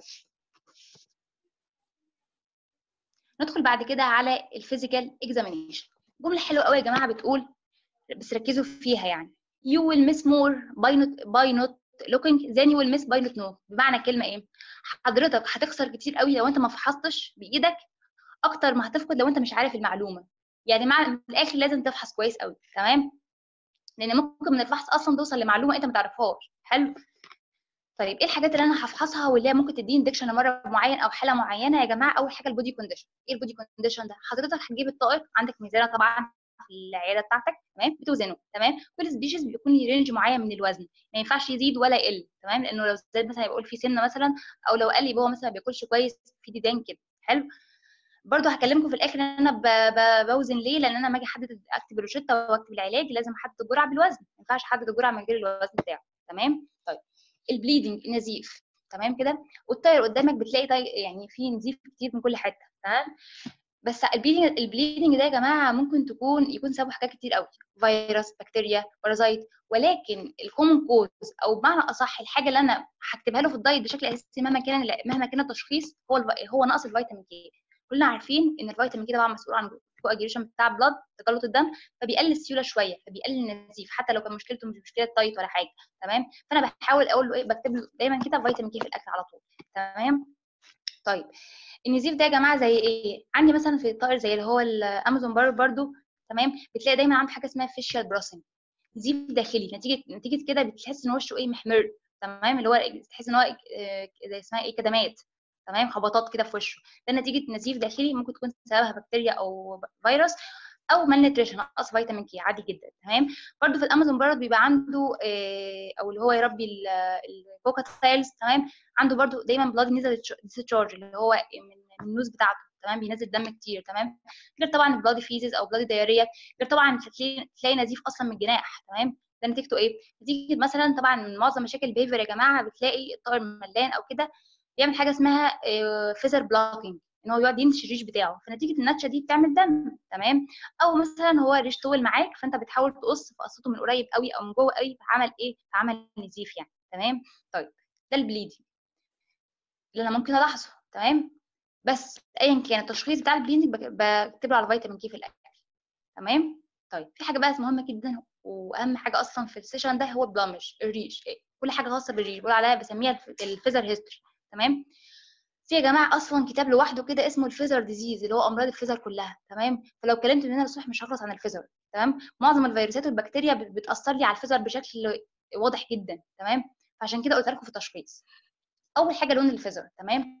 ندخل بعد كده على الفيزيكال اكزامينشن جمله حلوه قوي يا جماعه بتقول بس ركزوا فيها يعني you will miss more by not by not looking than you will miss by not know بمعنى الكلمه ايه حضرتك هتخسر كتير قوي لو انت ما فحصتش بايدك اكتر ما هتفقد لو انت مش عارف المعلومه يعني مع من الاخر لازم تفحص كويس قوي تمام لان ممكن من الفحص اصلا توصل لمعلومه انت ما تعرفهاش حلو طيب ايه الحاجات اللي انا هفحصها واللي هي ممكن تديني اندكشن لمرض معين او حاله معينه يا جماعه اول حاجه البودي كونديشن ايه البودي كونديشن ده حضرتك هتجيب الطائر عندك ميزانه طبعا في العياده بتاعتك تمام بتوزنه تمام كل سبيشيز بيكون ليه رينج معين من الوزن ما ينفعش يزيد ولا يقل تمام لانه لو زاد مثلا يبقى في سنه مثلا او لو قل يبقى هو مثلا ما بياكلش كويس في ديدان كده حلو برضه هكلمكم في الاخر ان انا ب- ب- بوزن ليه لان انا لما اجي احدد اكتب الروشته واكتب العلاج لازم احدد الجرعه بالوزن ما ينفعش احدد الجرعه من غير الوزن بتاعه تمام طيب البليدنج نزيف تمام كده والطاير قدامك بتلاقي طي... يعني في نزيف كتير من كل حته تمام بس البليدنج البليدنج ده يا جماعه ممكن تكون يكون سببه حاجات كتير قوي فيروس بكتيريا بارازايت ولكن الكومن كوز او بمعنى اصح الحاجه اللي انا هكتبها له في الدايت بشكل اساسي مهما كان مهما كان التشخيص هو الف... هو نقص الفيتامين كي كلنا عارفين ان الفيتامين كي طبعا مسؤول عن كواجيوليشن بتاع بلاد تجلط الدم فبيقلل السيوله شويه فبيقلل النزيف حتى لو كان مشكلته مش مشكله دايت ولا حاجه تمام فانا بحاول اقول له ايه بكتب له دايما كده فيتامين كي في الاكل على طول تمام طيب النزيف ده يا جماعه زي ايه عندي مثلا في الطائر زي اللي هو الامازون بار برضو تمام بتلاقي دايما عنده حاجه اسمها فيشيال براسنج نزيف داخلي نتيجه نتيجه كده بتحس ان وشه ايه محمر تمام اللي هو تحس ان هو آه، زي اسمها ايه كدمات تمام خبطات كده في وشه ده نتيجه نزيف داخلي ممكن تكون سببها بكتيريا او فيروس او مال نيوتريشن نقص فيتامين كي عادي جدا تمام برضو في الامازون برضو بيبقى عنده آه، او اللي هو يربي الكوكاتايلز تمام عنده برضو دايما بلاد نيزل ديسشارج اللي هو من من النوز بتاعته تمام بينزل دم كتير تمام غير طبعا البلاد فيزز او بلاد دايريا غير طبعا تلاقي تلاقي نزيف اصلا من الجناح تمام ده نتيجته ايه؟ نتيجه مثلا طبعا من معظم مشاكل البيفر يا جماعه بتلاقي الطائر ملان او كده بيعمل حاجه اسمها فيزر بلوكينج ان هو يقعد ينتش الريش بتاعه فنتيجه النتشه دي بتعمل دم تمام او مثلا هو ريش طول معاك فانت بتحاول تقص فقصته من قريب قوي او من جوه قوي فعمل ايه فعمل نزيف يعني تمام طيب ده البليدنج اللي انا ممكن الاحظه تمام بس ايا كان التشخيص بتاع البليدنج بكتب له على فيتامين كي في الاكل تمام طيب في حاجه بقى مهمه جدا واهم حاجه اصلا في السيشن ده هو البلامج الريش كل حاجه خاصه بالريش بقول عليها بسميها الفيزر هيستوري تمام في يا جماعه اصلا كتاب لوحده كده اسمه الفيزر ديزيز اللي هو امراض الفيزر كلها تمام فلو اتكلمت من هنا للصبح مش هخلص عن الفيزر تمام معظم الفيروسات والبكتيريا بتاثر لي على الفيزر بشكل واضح جدا تمام فعشان كده قلت لكم في التشخيص اول حاجه لون الفيزر تمام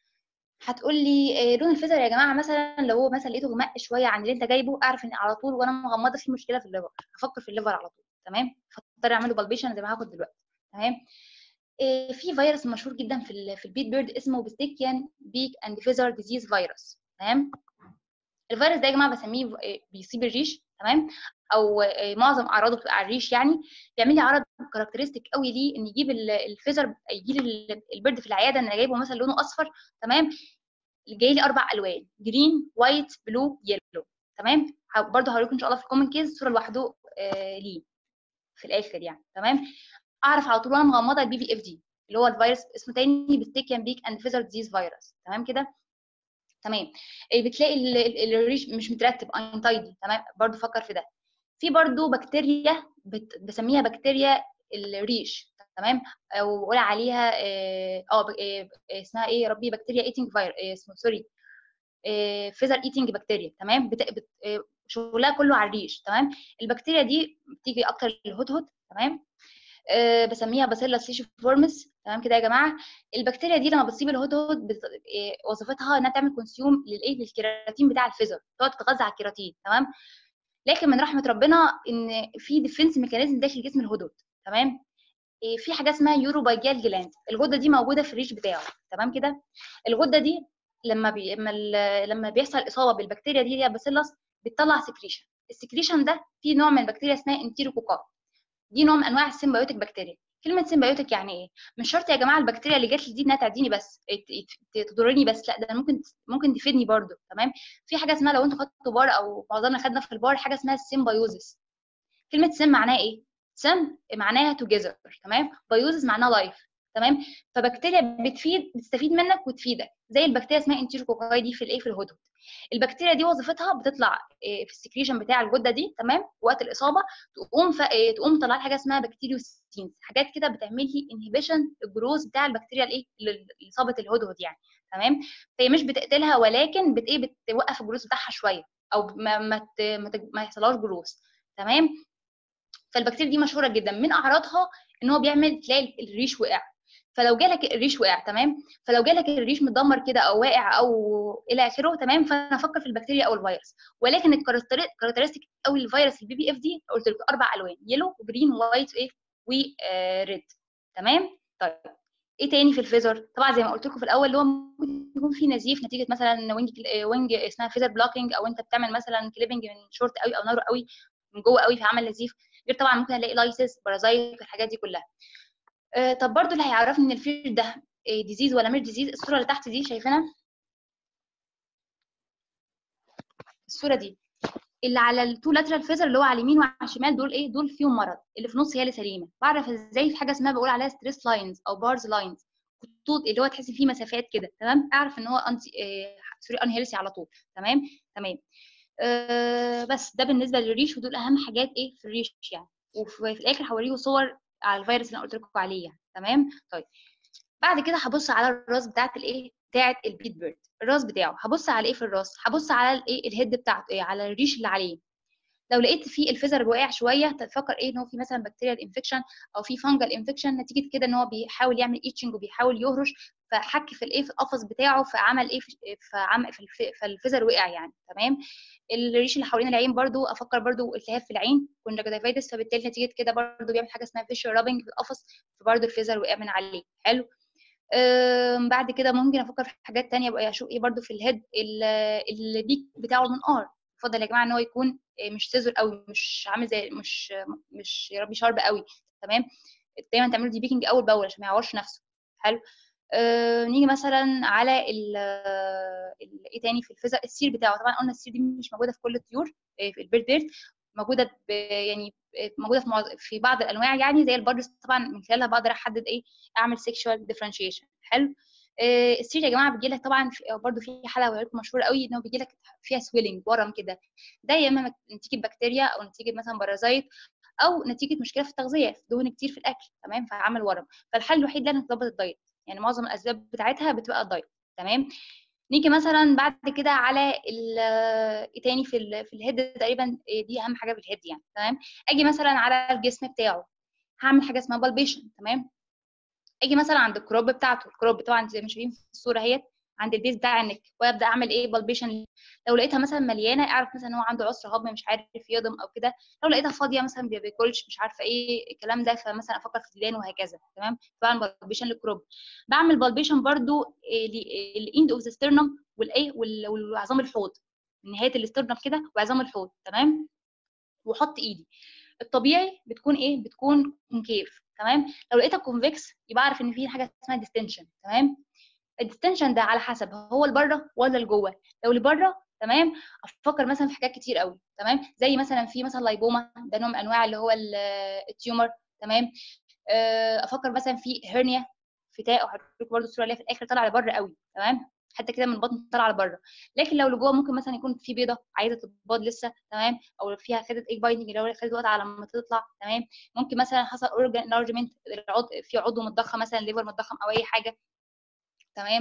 هتقول لي لون الفيزر يا جماعه مثلا لو هو مثلا لقيته غمق شويه عن اللي انت جايبه اعرف ان على طول وانا مغمضه في مشكله في الليفر هفكر في الليفر على طول تمام فاضطر اعمله بالبيشن زي ما هاخد دلوقتي تمام في فيروس مشهور جدا في في البيت بيرد اسمه بستيكيان بيك اند فيزر ديزيز فيروس تمام الفيروس ده يا جماعه بسميه بيصيب الريش تمام او معظم اعراضه بتبقى على الريش يعني بيعمل لي عرض كاركترستيك قوي ليه ان يجيب الفيزر يجي لي البرد في العياده ان انا جايبه مثلا لونه اصفر تمام جاي لي اربع الوان جرين وايت بلو يلو تمام برضه هوريكم ان شاء الله في الكومن كيس صوره لوحده آه ليه في الاخر يعني تمام اعرف على طول وانا مغمضه البي في اف دي اللي هو الفيروس اسمه تاني بستيكيان بيك اند فيزر ديزيز فيروس تمام كده تمام بتلاقي الريش مش مترتب انتايدي تمام برضو فكر في ده في برضو بكتيريا بت... بسميها بكتيريا الريش تمام او بقول عليها اه اسمها ايه يا ربي بكتيريا ايتنج فاير اسمه سوري فيزر ايتنج بكتيريا تمام بت... بت... شغلها كله على الريش تمام البكتيريا دي بتيجي اكتر للهدهد تمام أه بسميها باسيلا سيشي فورمس تمام كده يا جماعه البكتيريا دي لما بتصيب الهدهد بت... إيه وظيفتها انها تعمل كونسيوم للايه للكيراتين بتاع الفيزر تقعد تتغذى على الكيراتين تمام لكن من رحمه ربنا ان في ديفنس ميكانيزم داخل جسم الهدهد تمام إيه في حاجه اسمها يوروبايجيال جلاند الغده دي موجوده في الريش بتاعه تمام كده الغده دي لما بي... لما بيحصل اصابه بالبكتيريا دي اللي هي باسيلس بتطلع سكريشن السكريشن ده في نوع من البكتيريا اسمها انتيروكوكا دي نوع من انواع السيمبيوتيك بكتيريا كلمه سيمبيوتيك يعني ايه مش شرط يا جماعه البكتيريا اللي جات لي دي انها تعديني بس تضرني بس لا ده ممكن ممكن تفيدني برضو تمام في حاجه اسمها لو انتوا خدتوا بار او معظمنا خدنا في البار حاجه اسمها السيمبيوزس كلمه سيم معناها ايه سم معناها توجذر تمام بايوزس معناها لايف تمام فبكتيريا بتفيد بتستفيد منك وتفيدك زي البكتيريا اسمها انتيروكوكاي دي في الايه في الهدهد البكتيريا دي وظيفتها بتطلع في السكريشن بتاع الغده دي تمام وقت الاصابه تقوم ف... تقوم مطلع حاجه اسمها بكتيريوسينز حاجات كده بتعمل لي انهبيشن الجروث بتاع البكتيريا الايه اللي اصابه الهدهد يعني تمام فهي مش بتقتلها ولكن بت ايه بتوقف الجروث بتاعها شويه او ما ما, ما, ما يحصلهاش جروث تمام فالبكتيريا دي مشهوره جدا من اعراضها ان هو بيعمل تلاقي الريش وقع فلو جالك الريش وقع تمام فلو جالك الريش متدمر كده او واقع او الى اخره تمام فانا افكر في البكتيريا او الفيروس ولكن الكاركترستيك او الفيروس البي بي اف دي قلت لكم اربع الوان يلو وجرين ووايت وايه وريد تمام طيب ايه تاني في الفيزر طبعا زي ما قلت لكم في الاول اللي هو ممكن يكون في نزيف نتيجه مثلا وينج وينج اسمها فيزر بلوكينج او انت بتعمل مثلا كليبنج من شورت قوي او نارو قوي من جوه قوي فعمل نزيف غير طبعا ممكن الاقي لايسس بارازايت الحاجات دي كلها آه طب برضو اللي هيعرفني ان الفير ده ديزيز ولا مش ديزيز الصوره اللي تحت دي شايفينها الصوره دي اللي على التو لاترال فيزر اللي هو على اليمين وعلى الشمال دول ايه دول فيهم مرض اللي في النص هي اللي سليمه بعرف ازاي في حاجه اسمها بقول عليها ستريس لاينز او بارز لاينز خطوط اللي هو تحس فيه مسافات كده تمام اعرف ان هو انتي آه سوري ان هيلثي على طول تمام تمام آه بس ده بالنسبه للريش ودول اهم حاجات ايه في الريش يعني وفي الاخر هوريكم صور على الفيروس اللي انا قلت لكم عليه يعني. تمام طيب بعد كده هبص على الراس بتاعت الايه بتاعت البيت بيرد الراس بتاعه هبص على ايه في الراس هبص على الايه الهيد بتاعته ايه على الريش اللي عليه لو لقيت فيه الفيزر واقع شويه تفكر ايه ان هو في مثلا بكتيريال انفكشن او في فانجل انفكشن نتيجه كده ان هو بيحاول يعمل ايتشنج وبيحاول يهرش فحك في الايه في القفص بتاعه فعمل ايه فعمل في الفيزر وقع يعني تمام الريش اللي حوالين العين برضو افكر برضو التهاب في العين كونجكتيفايتس فبالتالي نتيجه كده برضو بيعمل حاجه اسمها فيشر رابنج في القفص فبرضو الفيزر وقع من عليه حلو بعد كده ممكن افكر في حاجات تانية بقى اشوف ايه برضو في الهيد البيك بتاعه المنقار يفضل يا جماعه ان هو يكون مش سيزر قوي مش عامل زي مش مش يا ربي شارب قوي تمام دايما تعملوا دي بيكنج اول باول عشان ما يعورش نفسه حلو آه نيجي مثلا على ال ال- ايه تاني في الفيزا السير بتاعه طبعا قلنا السير دي مش موجوده في كل الطيور آه، في البيرد بيرد موجوده ب- يعني آه، موجوده في معظ- في بعض الانواع يعني زي البردس طبعا من خلالها بقدر احدد ايه اعمل سيكشوال ديفرنشيشن حلو آه، السير يا جماعه بيجي لك طبعا في برضه في حاله وهيكون مشهوره قوي ان هو بيجي لك فيها سويلنج ورم كده ده يا اما نتيجه بكتيريا او نتيجه مثلا بارازايت او نتيجه مشكله في التغذيه في دهون كتير في الاكل تمام فعمل ورم فالحل الوحيد لازم تظبط الدايت يعني معظم الاسباب بتاعتها بتبقى الدايت تمام نيجي مثلا بعد كده على ال- ايه تاني في ال في الهيد تقريبا إيه دي اهم حاجه في الهيد يعني تمام اجي مثلا على الجسم بتاعه هعمل حاجه اسمها بالبيشن تمام اجي مثلا عند الكروب بتاعته الكروب طبعا زي ما شايفين في الصوره اهيت عند البيز بتاع النك وابدا اعمل ايه بالبيشن لو لقيتها مثلا مليانه اعرف مثلا ان هو عنده عسر هضم مش عارف يهضم او كده لو لقيتها فاضيه مثلا ما بياكلش مش عارفه ايه الكلام ده فمثلا افكر في ديدان وهكذا تمام طبعا بالبيشن للكروب بعمل بالبيشن برضو الاند اوف ذا ستيرنم والايه وال- وعظام الحوض من نهايه الاسترنم كده وعظام الحوض تمام واحط ايدي الطبيعي بتكون ايه بتكون كونكيف تمام لو لقيتها كونفكس يبقى اعرف ان في حاجه اسمها ديستنشن تمام الديستنشن ده على حسب هو لبره ولا لجوه لو لبره تمام افكر مثلا في حاجات كتير قوي تمام زي مثلا في مثلا لايبوما ده نوع من انواع اللي هو ال- التيومر تمام آه، افكر مثلا في هرنيا فتاء وهوريكم برده الصوره اللي هي في الاخر طالعه لبره قوي تمام حتى كده من البطن طالعه لبره لكن لو لجوه ممكن مثلا يكون في بيضه عايزه تتباض لسه تمام او فيها خدت ايج بايندنج اللي هو خدت وقت على ما تطلع تمام ممكن مثلا حصل اورجان انلارجمنت في عضو متضخم مثلا ليفر متضخم او اي حاجه تمام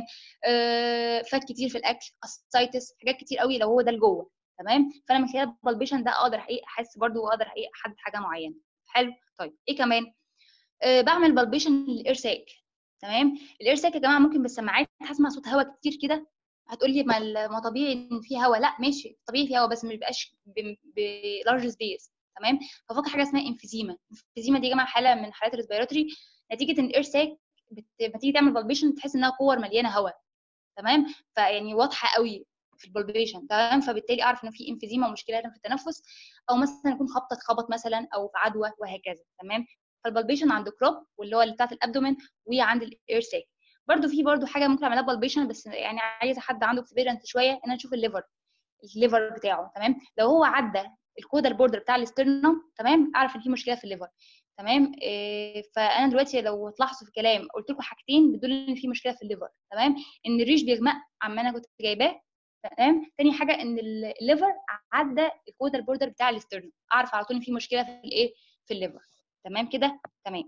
آه فات كتير في الاكل اسايتس حاجات كتير قوي لو هو ده لجوه تمام فانا من خلال البالبيشن ده اقدر حقيقة احس برده واقدر حقيقة احدد حاجه معينه حلو طيب ايه كمان آه بعمل بالبيشن للاير ساك تمام الاير ساك يا جماعه ممكن بالسماعات هسمع صوت هواء كتير كده هتقول لي ما ال- ما طبيعي ان في هواء لا ماشي طبيعي في هواء بس ما بيبقاش بلارج سبيس تمام ففكر حاجه اسمها انفيزيما الانفيزيما دي يا جماعه حاله من حالات الريسبيراتوري نتيجه ان الاير ساك بت... لما تيجي تعمل بالبيشن تحس انها كور مليانه هواء تمام فيعني واضحه قوي في البالبيشن تمام فبالتالي اعرف ان في انفيزيما ومشكله في التنفس او مثلا يكون خبطه اتخبط مثلا او في عدوى وهكذا تمام فالبالبيشن عند كروب واللي هو اللي بتاعت الابدومين وعند الاير ساك برده في برده حاجه ممكن اعملها بالبيشن بس يعني عايزه حد عنده اكسبيرينس شويه ان انا اشوف الليفر الليفر بتاعه تمام لو هو عدى الكودال بوردر بتاع الاسترنم تمام اعرف ان في مشكله في الليفر تمام إيه فانا دلوقتي لو تلاحظوا في الكلام قلت لكم حاجتين بتدل ان في مشكله في الليفر تمام ان الريش بيغمق عما انا كنت جايباه تمام تاني حاجه ان الليفر عدى الكودال بوردر بتاع الاسترنم اعرف على طول ان في مشكله في الايه في الليفر تمام كده تمام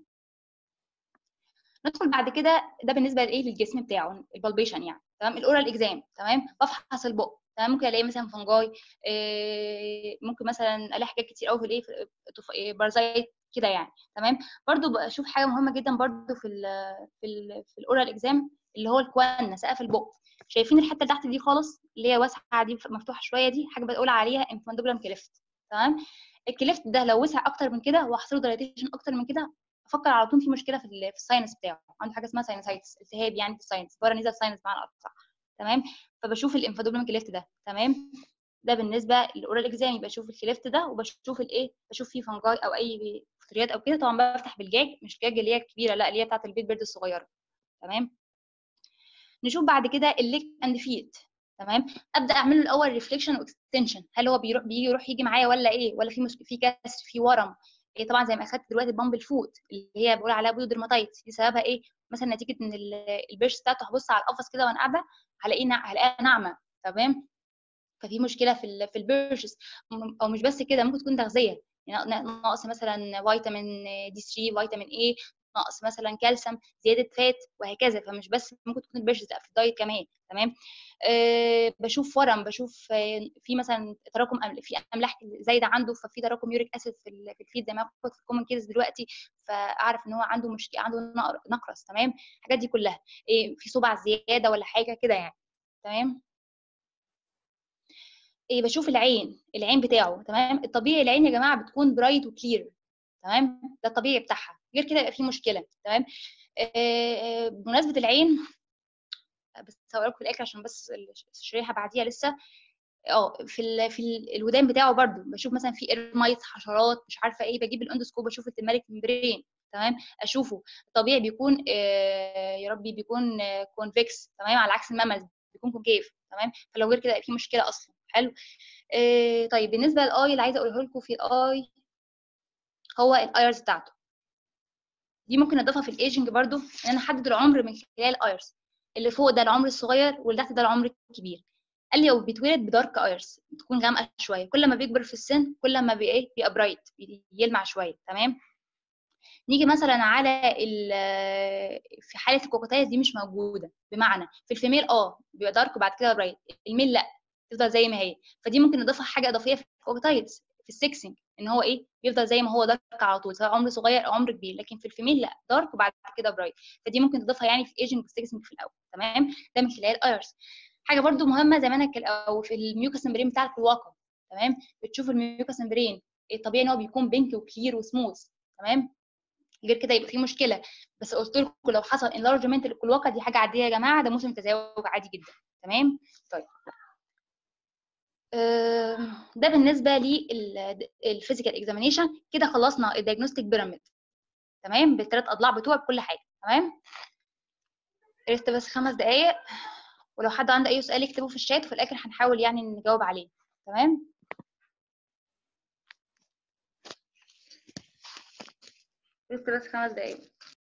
ندخل بعد كده ده بالنسبه لايه للجسم بتاعه البالبيشن يعني تمام الاورال اكزام تمام بفحص البق تمام ممكن الاقي مثلا فنجاي إيه ممكن مثلا الاقي حاجات كتير قوي في الايه في إيه بارازايت كده يعني تمام برضو بشوف حاجه مهمه جدا برضو في ال في ال في الاورال اكزام اللي هو الكوانا سقف البق شايفين الحته اللي تحت دي خالص اللي هي واسعه دي مفتوحه شويه دي حاجه بقول عليها انفاندوبلم كليفت تمام الكليفت ده لو وسع اكتر من كده وحصل له دايليتيشن اكتر من كده افكر على طول في مشكله في, في الساينس بتاعه عنده حاجه اسمها ساينسايتس التهاب يعني في الساينس بره نزل ساينس معنى اصح تمام فبشوف الانفادوبلم كليفت ده تمام ده بالنسبه للاورال اكزام بشوف الكليفت ده وبشوف الايه بشوف فيه فنجاي او اي فطريات او كده طبعا بفتح بالجاج مش الجاج اللي هي الكبيره لا اللي هي بتاعت البيت بيرد الصغيره تمام نشوف بعد كده الليك اند فيت تمام ابدا اعمل له الاول ريفليكشن واكستنشن هل هو بيروح بيجي يروح يجي معايا ولا ايه ولا في مس... في كسر في ورم إيه طبعا زي ما اخدت دلوقتي بامب الفوت اللي هي بقول عليها بيودرماتايتس دي سببها ايه مثلا نتيجه ان البيرش بتاعته هبص على القفص كده وانا قاعده هلاقيه هلاقيها ناعمه تمام ففي مشكله في ال في البيرشز او مش بس كده ممكن تكون تغذيه يعني نقص مثلا فيتامين دي 3 فيتامين اي نقص مثلا كالسيوم زياده فات وهكذا فمش بس ممكن تكون البيرشز في الدايت كمان تمام أه بشوف ورم بشوف في مثلا تراكم أمل في املاح زايده عنده ففي تراكم يوريك اسيد في في الفيد زي ما كنت في الكومن كيس دلوقتي فاعرف ان هو عنده مشكله عنده نقرس تمام الحاجات دي كلها إيه في صبع زياده ولا حاجه كده يعني تمام إيه بشوف العين العين بتاعه تمام الطبيعي العين يا جماعه بتكون برايت وكلير تمام ده الطبيعي بتاعها غير كده يبقى في مشكله تمام إيه بمناسبه العين بس هقول لكم في الاخر عشان بس الشريحه بعديها لسه اه في ال في ال الودان بتاعه برده بشوف مثلا في ارمايت حشرات مش عارفه ايه بجيب الاندوسكوب بشوف التمارك ممبرين تمام اشوفه طبيعي بيكون آه يا ربي بيكون كونفكس تمام على عكس المامز بيكون كونكيف تمام فلو غير كده يبقى في مشكله اصلا حلو آه طيب بالنسبه للاي اللي عايزه اقوله لكم في الاي هو الايرز بتاعته دي ممكن اضيفها في الايجنج برضو ان انا احدد العمر من خلال الايرز اللي فوق ده العمر الصغير واللي تحت ده العمر الكبير قال لي هو بيتولد بدارك ايرز تكون غامقه شويه كل ما بيكبر في السن كل ما بي ايه بيبقى برايت يلمع شويه تمام نيجي مثلا على في حاله الكوكوتايز دي مش موجوده بمعنى في الفيميل اه بيبقى دارك وبعد كده برايت الميل لا تفضل زي ما هي فدي ممكن نضيفها حاجه اضافيه في الكوكوتايز في السكسنج ان هو ايه بيفضل زي ما هو دارك على طول سواء عمر صغير او عمر كبير لكن في الفيميل لا دارك وبعد كده برايت فدي ممكن تضيفها يعني في ايجنج والسكسنج في الاول تمام ده من خلال ايرس حاجه برده مهمه زي ما انا او في الميوكس امبرين بتاع الكلواقه تمام بتشوف الميوكس امبرين الطبيعي ان هو بيكون بينك وكلير وسموث تمام غير كده يبقى في مشكله بس قلت لكم لو حصل انلارجمنت للكلواقه دي حاجه عاديه يا جماعه ده موسم تزاوج عادي جدا تمام طيب ده بالنسبه للفيزيكال اكزامينيشن كده خلصنا الدايجنوستيك بيراميد تمام بالثلاث اضلاع بتوع بكل حاجه تمام ريست بس خمس دقايق ولو حد عنده اي سؤال يكتبه في الشات وفي الاخر هنحاول يعني نجاوب عليه تمام ريست بس خمس دقايق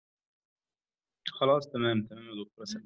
خلاص تمام تمام يا دكتوره سلمى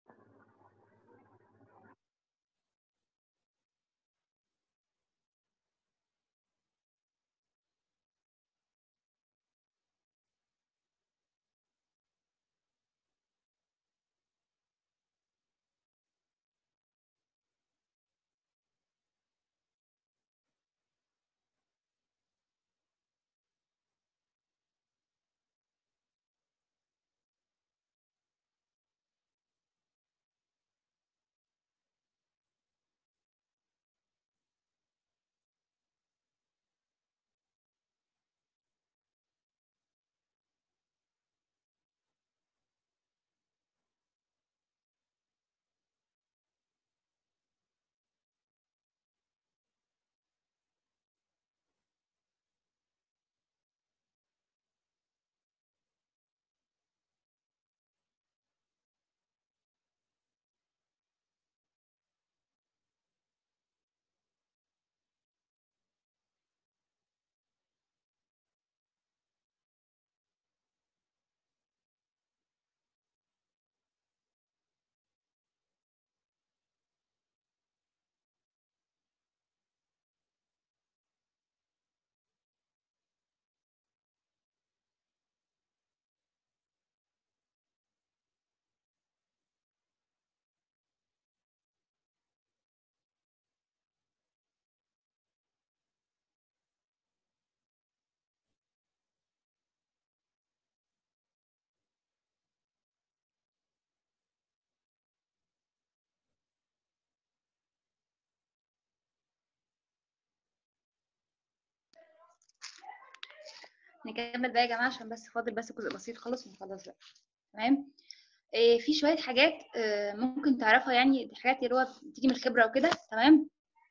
نكمل بقى يا جماعه عشان بس فاضل بس جزء بسيط خالص ونخلص بقى تمام إيه في شويه حاجات إيه ممكن تعرفها يعني دي حاجات اللي هو بتيجي من الخبره وكده تمام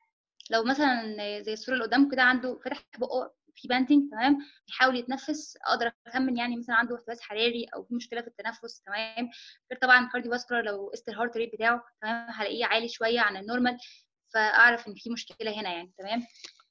لو مثلا زي الصوره اللي قدامكم كده عنده فتح بقه في بانتنج تمام بيحاول يتنفس اقدر اخمن يعني مثلا عنده احتباس حراري او في مشكله في التنفس تمام غير طبعا الكارديو فاسكولار لو قست الهارت ريت بتاعه تمام هلاقيه عالي شويه عن النورمال فاعرف ان في مشكله هنا يعني تمام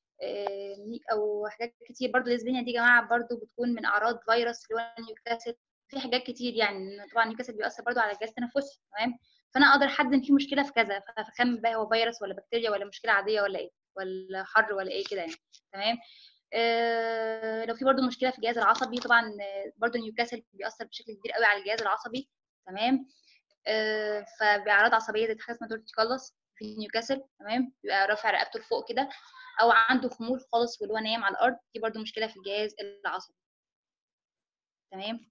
او حاجات كتير برضو الاسبانيا دي يا جماعه برضو بتكون من اعراض فيروس اللي هو نيوكاسل في حاجات كتير يعني طبعا نيوكاسل بيأثر برضو على الجهاز التنفسي تمام فانا اقدر احدد ان في مشكله في كذا فاخمن بقى هو فيروس ولا بكتيريا ولا مشكله عاديه ولا ايه ولا حر ولا ايه كده يعني تمام آه لو في برضو مشكله في الجهاز العصبي طبعا برضو نيوكاسل بيأثر بشكل كبير قوي على الجهاز العصبي تمام آه فبأعراض عصبيه زي حاجه اسمها تورتيكالس في نيوكاسل تمام بيبقى رافع رقبته لفوق كده او عنده خمول خالص واللي هو نايم على الارض دي برضو مشكله في الجهاز العصبي تمام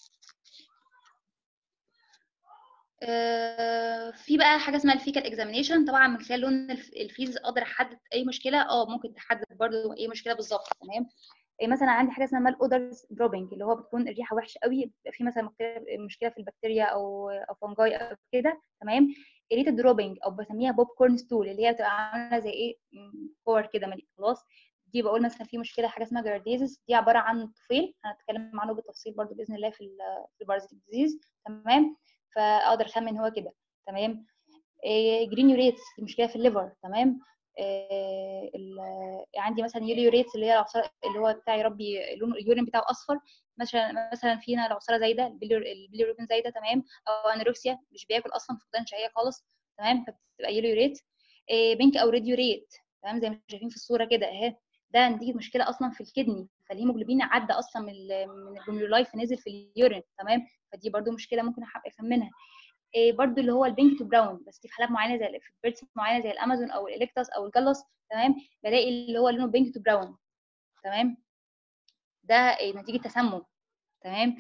آه في بقى حاجه اسمها الفيكال اكزامينيشن طبعا من خلال لون الفيز اقدر احدد اي مشكله اه ممكن تحدد برضو اي مشكله بالظبط تمام إيه مثلا عندي حاجه اسمها مال اودرز دروبنج اللي هو بتكون الريحه وحشه قوي في مثلا مشكله في البكتيريا او او فنجاي او كده تمام ريت دروبنج او بسميها بوب كورن ستول اللي هي بتبقى عامله زي ايه كور كده خلاص دي بقول مثلا في مشكله حاجه اسمها جارديزس دي عباره عن طفيل هنتكلم عنه بالتفصيل برضو باذن الله في في البارازيتيك ديزيز تمام فاقدر اخمن هو كده تمام جرينيوريتس دي مشكله في الليفر تمام آه عندي مثلا يوريوريتس اللي هي العصاره اللي هو بتاع يربي لون اليورين بتاعه اصفر مثلا مثلا فينا العصاره زايده البيليروبين زايده تمام او انوركسيا مش بياكل اصلا فقدان شهيه خالص تمام فبتبقى يوريوريت آه بينك او ريديوريت تمام زي ما شايفين في الصوره كده اهي ده نتيجه مشكله اصلا في الكدني فالهيموجلوبين عدى اصلا من من الجلوميرولاي نزل في اليورين تمام فدي برده مشكله ممكن افهمها إيه برضو اللي هو البينك تو براون بس في حالات معينه زي في بيرتس معينه زي الامازون او الالكتاس او الجلس تمام بلاقي اللي هو لونه بينك تو براون تمام ده إيه نتيجه تسمم تمام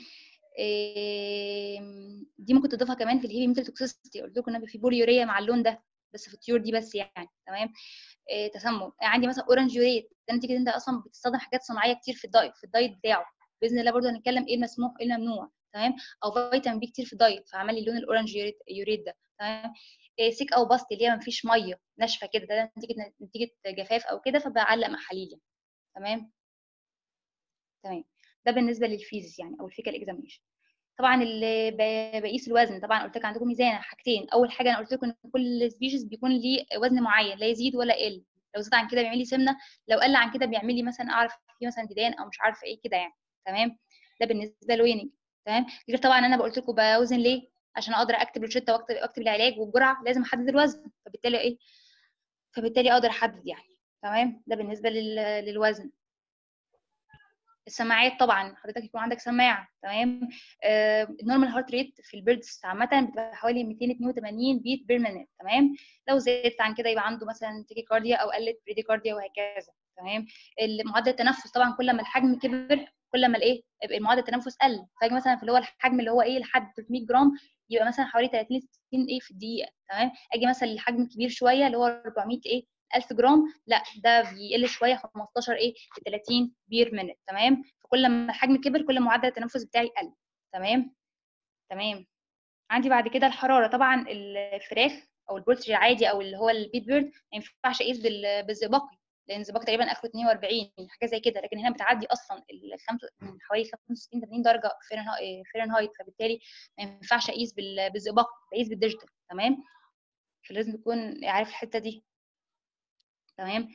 إيه دي ممكن تضيفها كمان في الهيفي ميتال توكسيستي قلت لكم ان في بوليوريا مع اللون ده بس في الطيور دي بس يعني تمام إيه تسمم عندي مثلا اورنج يوريت ده نتيجه انت اصلا بتستخدم حاجات صناعيه كتير في الدايت في الدايت بتاعه باذن الله برضه هنتكلم ايه المسموح وايه الممنوع تمام او فيتامين بي كتير في الدايت فعمل لي اللون الاورنج يوريت, يوريت ده تمام إيه سيك او باست اللي هي ما فيش ميه ناشفه كده ده نتيجه نتيجه جفاف او كده فبعلق محاليل تمام تمام ده بالنسبه للفيزيس يعني او الفيكال اكزامينشن طبعا اللي بقيس الوزن طبعا قلت لك عندكم ميزانه حاجتين اول حاجه انا قلت لكم ان كل سبيشيز بيكون ليه وزن معين لا يزيد ولا يقل لو زاد عن كده بيعمل لي سمنه لو قل عن كده بيعمل لي مثلا اعرف في مثلا ديدان او مش عارفه ايه كده يعني تمام ده بالنسبه للويننج تمام غير طبعا انا بقول لكم بوزن ليه عشان اقدر اكتب الروشته واكتب اكتب العلاج والجرعه لازم احدد الوزن فبالتالي ايه فبالتالي اقدر احدد يعني تمام ده بالنسبه لل... للوزن السماعات طبعا حضرتك يكون عندك سماعه تمام آه النورمال هارت ريت في البيردز عامه بتبقى حوالي 282 بيت بير مينيت تمام لو زادت عن كده يبقى عنده مثلا تيكيكارديا او قلت بريديكارديا وهكذا تمام معدل التنفس طبعا كل ما الحجم كبر كل ما الايه يبقى معدل التنفس قل فاجي مثلا في اللي هو الحجم اللي هو ايه لحد 300 جرام يبقى مثلا حوالي 30 60 ايه في الدقيقه تمام اجي مثلا للحجم الكبير شويه اللي هو 400 ايه 1000 جرام لا ده بيقل شويه 15 ايه ل 30 بير مينت تمام فكل ما الحجم كبر كل ما معدل التنفس بتاعي قل تمام تمام عندي بعد كده الحراره طبعا الفراخ او البولتري العادي او اللي هو البيت بيرد ما ينفعش اقيس بالزئبقي لان الزئبقي تقريبا اخره 42 حاجه زي كده لكن هنا بتعدي اصلا الخمس من حوالي 65 80 درجه فahrenheit فبالتالي ما ينفعش اقيس بالزئبقي بقيس بالديجيتال تمام فلازم تكون عارف الحته دي تمام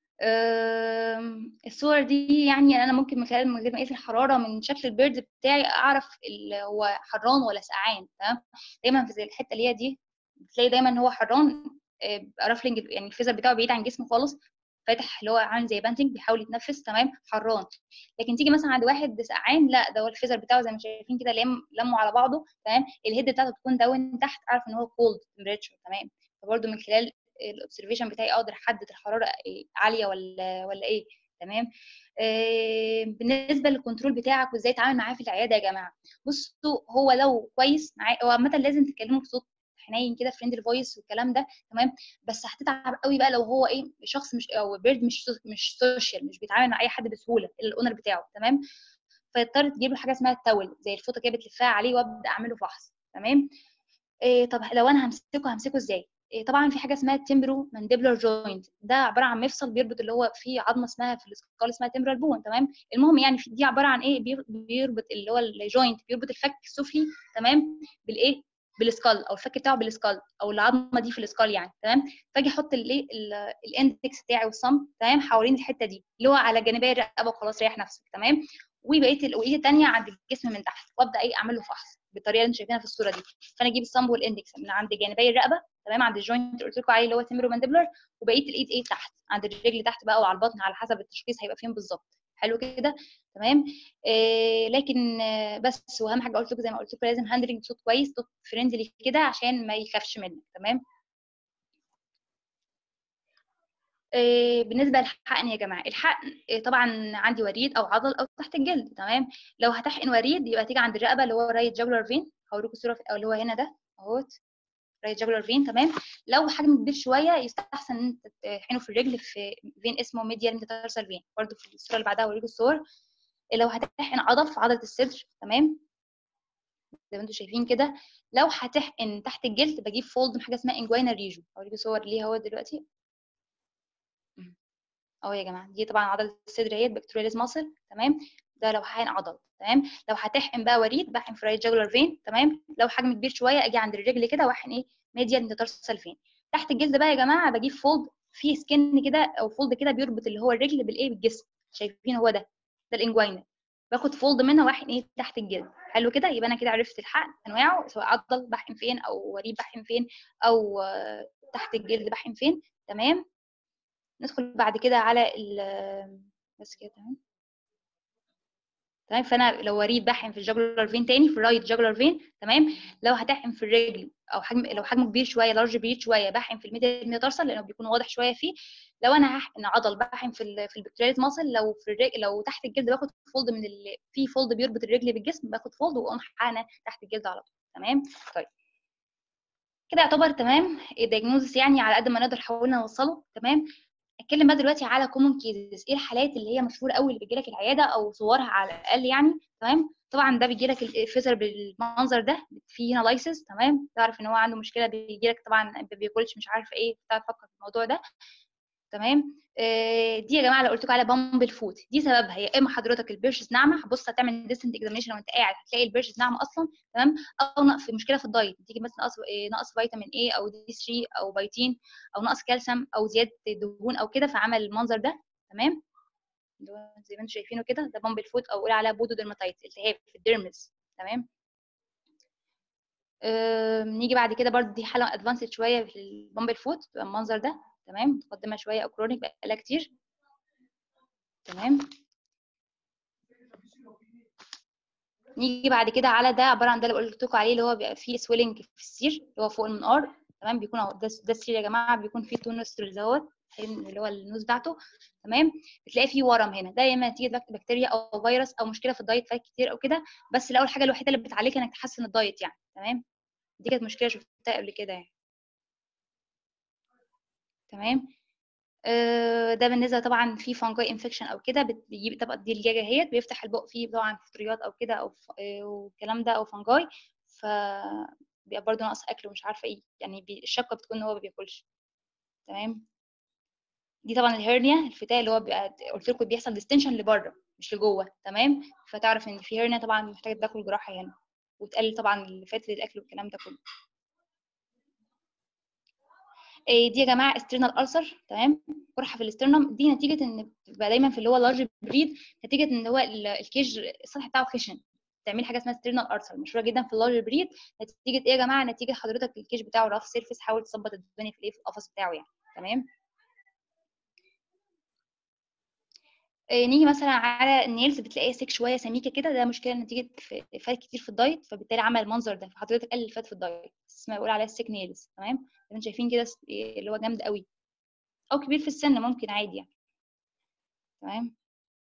الصور دي يعني انا ممكن من خلال من غير ما اقيس الحراره من شكل البيرد بتاعي اعرف هو حران ولا سقعان تمام دايما في زي الحته اللي هي دي بتلاقي دايما ان هو حران رافلنج يعني الفيزر بتاعه بعيد عن جسمه خالص فاتح اللي هو عامل زي بانتنج بيحاول يتنفس تمام حران لكن تيجي مثلا عند واحد سقعان لا ده هو الفيزر بتاعه زي ما شايفين كده لم لموا على بعضه تمام الهيد بتاعته تكون داون تحت اعرف ان هو كولد تمبريتشر تمام فبرده من خلال الاوبزرفيشن بتاعي اقدر احدد الحراره عاليه ولا ولا ايه تمام آه بالنسبه للكنترول بتاعك وازاي تتعامل معاه في العياده يا جماعه بصوا هو لو كويس معاه هو عامه لازم تتكلموا بصوت حنين كده فريندلي فويس والكلام ده تمام بس هتتعب قوي بقى لو هو ايه شخص مش او بيرد مش مش سوشيال مش بيتعامل مع اي حد بسهوله الاونر بتاعه تمام فيضطر تجيب له حاجه اسمها التاول زي الفوطه كده بتلفها عليه وابدا اعمل له فحص تمام إيه طب لو انا همسكه همسكه ازاي إيه طبعا في حاجه اسمها التمبرو مانديبلر جوينت ده عباره عن مفصل بيربط اللي هو فيه عظمه اسمها في الاسكال اسمها تمبرال بون تمام المهم يعني دي عباره عن ايه بيربط اللي هو الجوينت بيربط الفك السفلي تمام بالايه بالسكال او الفك بتاعه بالسكال او العظمه دي في السكال يعني تمام فاجي احط الايه الاندكس بتاعي والصم تمام حوالين الحته دي اللي هو على جانبي الرقبه وخلاص ريح نفسك تمام وبقيه وايدي الثانيه عند الجسم من تحت وابدا ايه اعمل له فحص بالطريقه اللي انتم شايفينها في الصوره دي فانا اجيب الصمب والاندكس من عند جانبي الرقبه تمام عند الجوينت اللي قلت لكم عليه اللي هو تمرو مانديبلر وبقيه الايد ايه تحت عند الرجل تحت بقى وعلى البطن على حسب التشخيص هيبقى فين بالظبط حلو كده تمام آه لكن آه بس واهم حاجه قلت لكم زي ما قلت لكم لازم هاندلنج صوت كويس صوت فريندلي كده عشان ما يخافش منك تمام آه بالنسبه للحقن يا جماعه الحقن آه طبعا عندي وريد او عضل او تحت الجلد تمام لو هتحقن وريد يبقى تيجي عند الرقبه اللي هو رايت جاجولار فين هوريكم الصوره اللي هو هنا ده اهوت رايت جاجولار فين تمام لو حجم كبير شويه يستحسن ان انت تحقنه في الرجل في فين اسمه ميديال ميتاتارسال فين برده في الصوره اللي بعدها هوريكم الصور لو هتحقن عضل في عضله الصدر تمام زي ما انتم شايفين كده لو هتحقن تحت الجلد بجيب فولد من حاجه اسمها انجوينا ريجو هوريكم صور ليها اهو دلوقتي اهو يا جماعه دي طبعا عضله الصدر اهي بكتيرياليز ماسل تمام ده لو هحقن عضل تمام لو هتحقن بقى وريد بحقن في رايت جاجولار فين تمام لو حجم كبير شويه اجي عند الرجل كده واحقن ايه ميديال ميتاتارسال فين تحت الجلد بقى يا جماعه بجيب فولد في سكن كده او فولد كده بيربط اللي هو الرجل بالايه بالجسم شايفين هو ده ده الانجوينا باخد فولد منها واحقن ايه تحت الجلد حلو كده يبقى انا كده عرفت الحقن انواعه سواء عضل بحقن فين او وريد بحقن فين او آه، تحت الجلد بحقن فين تمام ندخل بعد كده على ال بس كده تمام تمام فانا لو وريد بحقن في الجاجولار فين تاني في الرايت جاجولار فين تمام لو هتحقن في الرجل او حجم لو حجمه كبير شويه لارج بريد شويه بحقن في الميديال ميتارسال لانه بيكون واضح شويه فيه لو انا هحقن عضل بحقن في ال في البكتيرياليز ماسل لو في الرجل لو تحت الجلد باخد فولد من ال... في فولد بيربط الرجل بالجسم باخد فولد واقوم حقنه تحت الجلد على طول تمام طيب كده يعتبر تمام الدايجنوزس يعني على قد ما نقدر حاولنا نوصله تمام اتكلم بقى دلوقتي على كومون كيسز ايه الحالات اللي هي مشهوره قوي اللي بتجيلك العياده او صورها على الاقل يعني تمام طبعا ده بيجيلك الفيزر بالمنظر ده في هنا لايسس تمام تعرف ان هو عنده مشكله بيجيلك طبعا ما بياكلش مش عارفه ايه بتاع تفكر في الموضوع ده تمام آه، دي يا جماعه لو قلت لكم على بامبل فوت دي سببها يا اما حضرتك البيرشز ناعمه هتبص هتعمل ديستنت اكزامينشن وانت قاعد هتلاقي البيرشز ناعمه اصلا تمام او نقص مشكله في الدايت تيجي مثلا نقص آه، نقص فيتامين اي او دي 3 او بايتين او نقص كالسيوم او زياده دهون او كده فعمل المنظر ده تمام اللي هو زي ما انتم شايفينه كده ده بامبل فوت او قول عليها بودو ديرماتايتس التهاب في الديرمز تمام آم، نيجي بعد كده برضه دي حاله ادفانسد شويه في البامبل فوت تبقى المنظر ده تمام متقدمه شويه او كرونيك بقالها كتير تمام نيجي بعد كده على ده عباره عن ده اللي قلت لكم عليه اللي هو بيبقى فيه سويلنج في السير اللي هو فوق المنقار تمام بيكون اهو ده ده السير يا جماعه بيكون فيه تونس اهوت اللي هو النوز بتاعته تمام بتلاقي فيه ورم هنا ده يا اما نتيجه بك- بكتيريا او فيروس او مشكله في الدايت فات كتير او كده بس الاول حاجه الوحيده اللي بتعالجها انك تحسن الدايت يعني تمام دي كانت مشكله شفتها قبل كده يعني تمام آه، ده بالنسبه طبعا في فانجاي انفكشن او كده بت- بيجيب طبقه دي الجاجه اهيت بيفتح البق فيه طبعا فطريات او كده او ف- آه، والكلام ده او فانجاي ف بيبقى برضه ناقص اكل ومش عارفه ايه يعني بي- الشكه بتكون ان هو ما بياكلش تمام دي طبعا الهرنيا الفتاة اللي هو بيبقى قلت لكم بيحصل ديستنشن لبره مش لجوه تمام فتعرف ان في هرنيا طبعا محتاجه تاكل جراحه هنا وتقلل طبعا اللي فات للاكل والكلام ده كله إيه دي يا جماعه استرنال ألسر تمام قرحه في الاسترنم دي نتيجه ان بتبقى دايما في اللي هو لارج بريد نتيجه ان هو ال- الكيج السطح بتاعه خشن تعمل حاجه اسمها سترنال ألسر مشهوره جدا في اللارج بريد نتيجه ايه يا جماعه نتيجه حضرتك الكيج بتاعه رف سيرفيس حاول تظبط الدنيا في الايه في القفص بتاعه يعني تمام إيه نيجي مثلا على النيلز بتلاقيها سيك شويه سميكه كده ده مشكله نتيجه ف- فات كتير في الدايت فبالتالي عمل المنظر ده فحضرتك قلل الفات في الدايت اسمها بيقول عليها السيك نيلز تمام زي ما انتم شايفين كده س- إيه اللي هو جامد قوي او كبير في السن ممكن عادي يعني تمام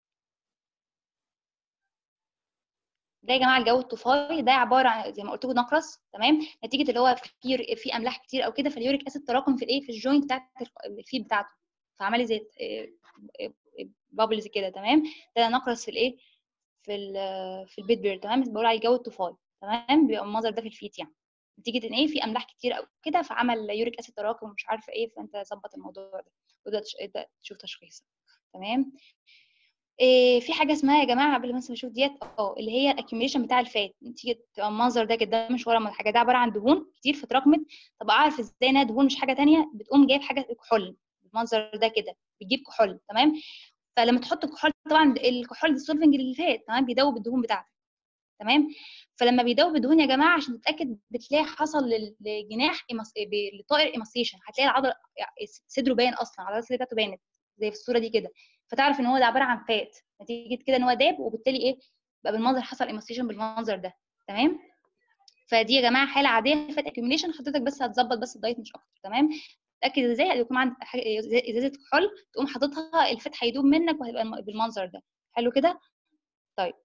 ده يا جماعه الجو الطفاي ده عباره عن زي ما قلت لكم نقرس تمام نتيجه اللي هو في في املاح كتير او كده فاليوريك اسيد تراكم في الايه في الجوينت بتاعت الفيد بتاعته فعمل زي بابلز كده تمام ده نقرس في الايه في ال في البيت بير تمام بقول عليه جو الطفاي تمام بيبقى المنظر ده في الفيت يعني نتيجه ان ايه في املاح كتير او كده فعمل يوريك اسيد تراكم ومش عارفه ايه فانت ظبط الموضوع ده وده تش- ده تشوف تشخيص تمام إيه في حاجه اسمها يا جماعه قبل ما انسى اشوف ديت اه اللي هي الاكيوميشن بتاع الفات نتيجه تبقى المنظر ده كده مش ورا حاجه ده عباره عن دهون كتير فتراكمت طب اعرف ازاي انها دهون مش حاجه تانية بتقوم جايب حاجه كحول المنظر ده كده بتجيب كحول تمام فلما تحط الكحول طبعا الكحول ده السولفنج اللي فات تمام بيدوب الدهون بتاعتك تمام فلما بيدوب الدهون يا جماعه عشان تتاكد بتلاقي حصل لل- للجناح إمس- ب- للطائر ايماسيشن هتلاقي العضله يعني صدره باين اصلا عضلات صدره بتاعته بانت زي في الصوره دي كده فتعرف ان هو ده عباره عن فات نتيجه كده ان هو داب وبالتالي ايه بقى بالمنظر حصل ايماسيشن بالمنظر ده تمام فدي يا جماعه حاله عاديه فات اكيوميليشن حضرتك بس هتظبط بس الدايت مش اكتر تمام تاكد ازاي يكون عندك حاجه ازازه كحول تقوم حاططها الفات هيدوب منك وهيبقى الم- بالمنظر ده حلو كده طيب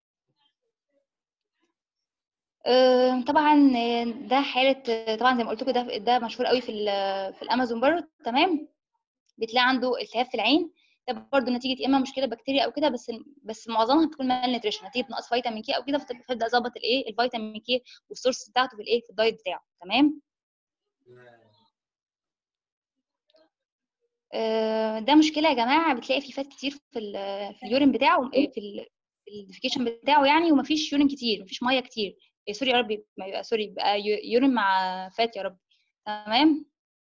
آه، طبعا آه، ده حاله آه، طبعا زي ما قلت لكم ده ده مشهور قوي في ال- في الامازون برضه تمام بتلاقي عنده التهاب في العين ده برضه نتيجه يا اما مشكله بكتيريا او كده بس بس معظمها بتكون مال نيوتريشن نتيجه نقص فيتامين كي او كده فت- فبدا اظبط الايه الفيتامين كي والسورس بتاعته في الايه في الدايت بتاعه تمام آه، ده مشكله يا جماعه بتلاقي فيه فات كتير في ال في اليورين بتاعه في ال في الديفيكيشن بتاعه يعني ومفيش يورين كتير مفيش ميه كتير إيه سوري يا ربي ما يبقى سوري يبقى يو- يورين مع فات يا رب تمام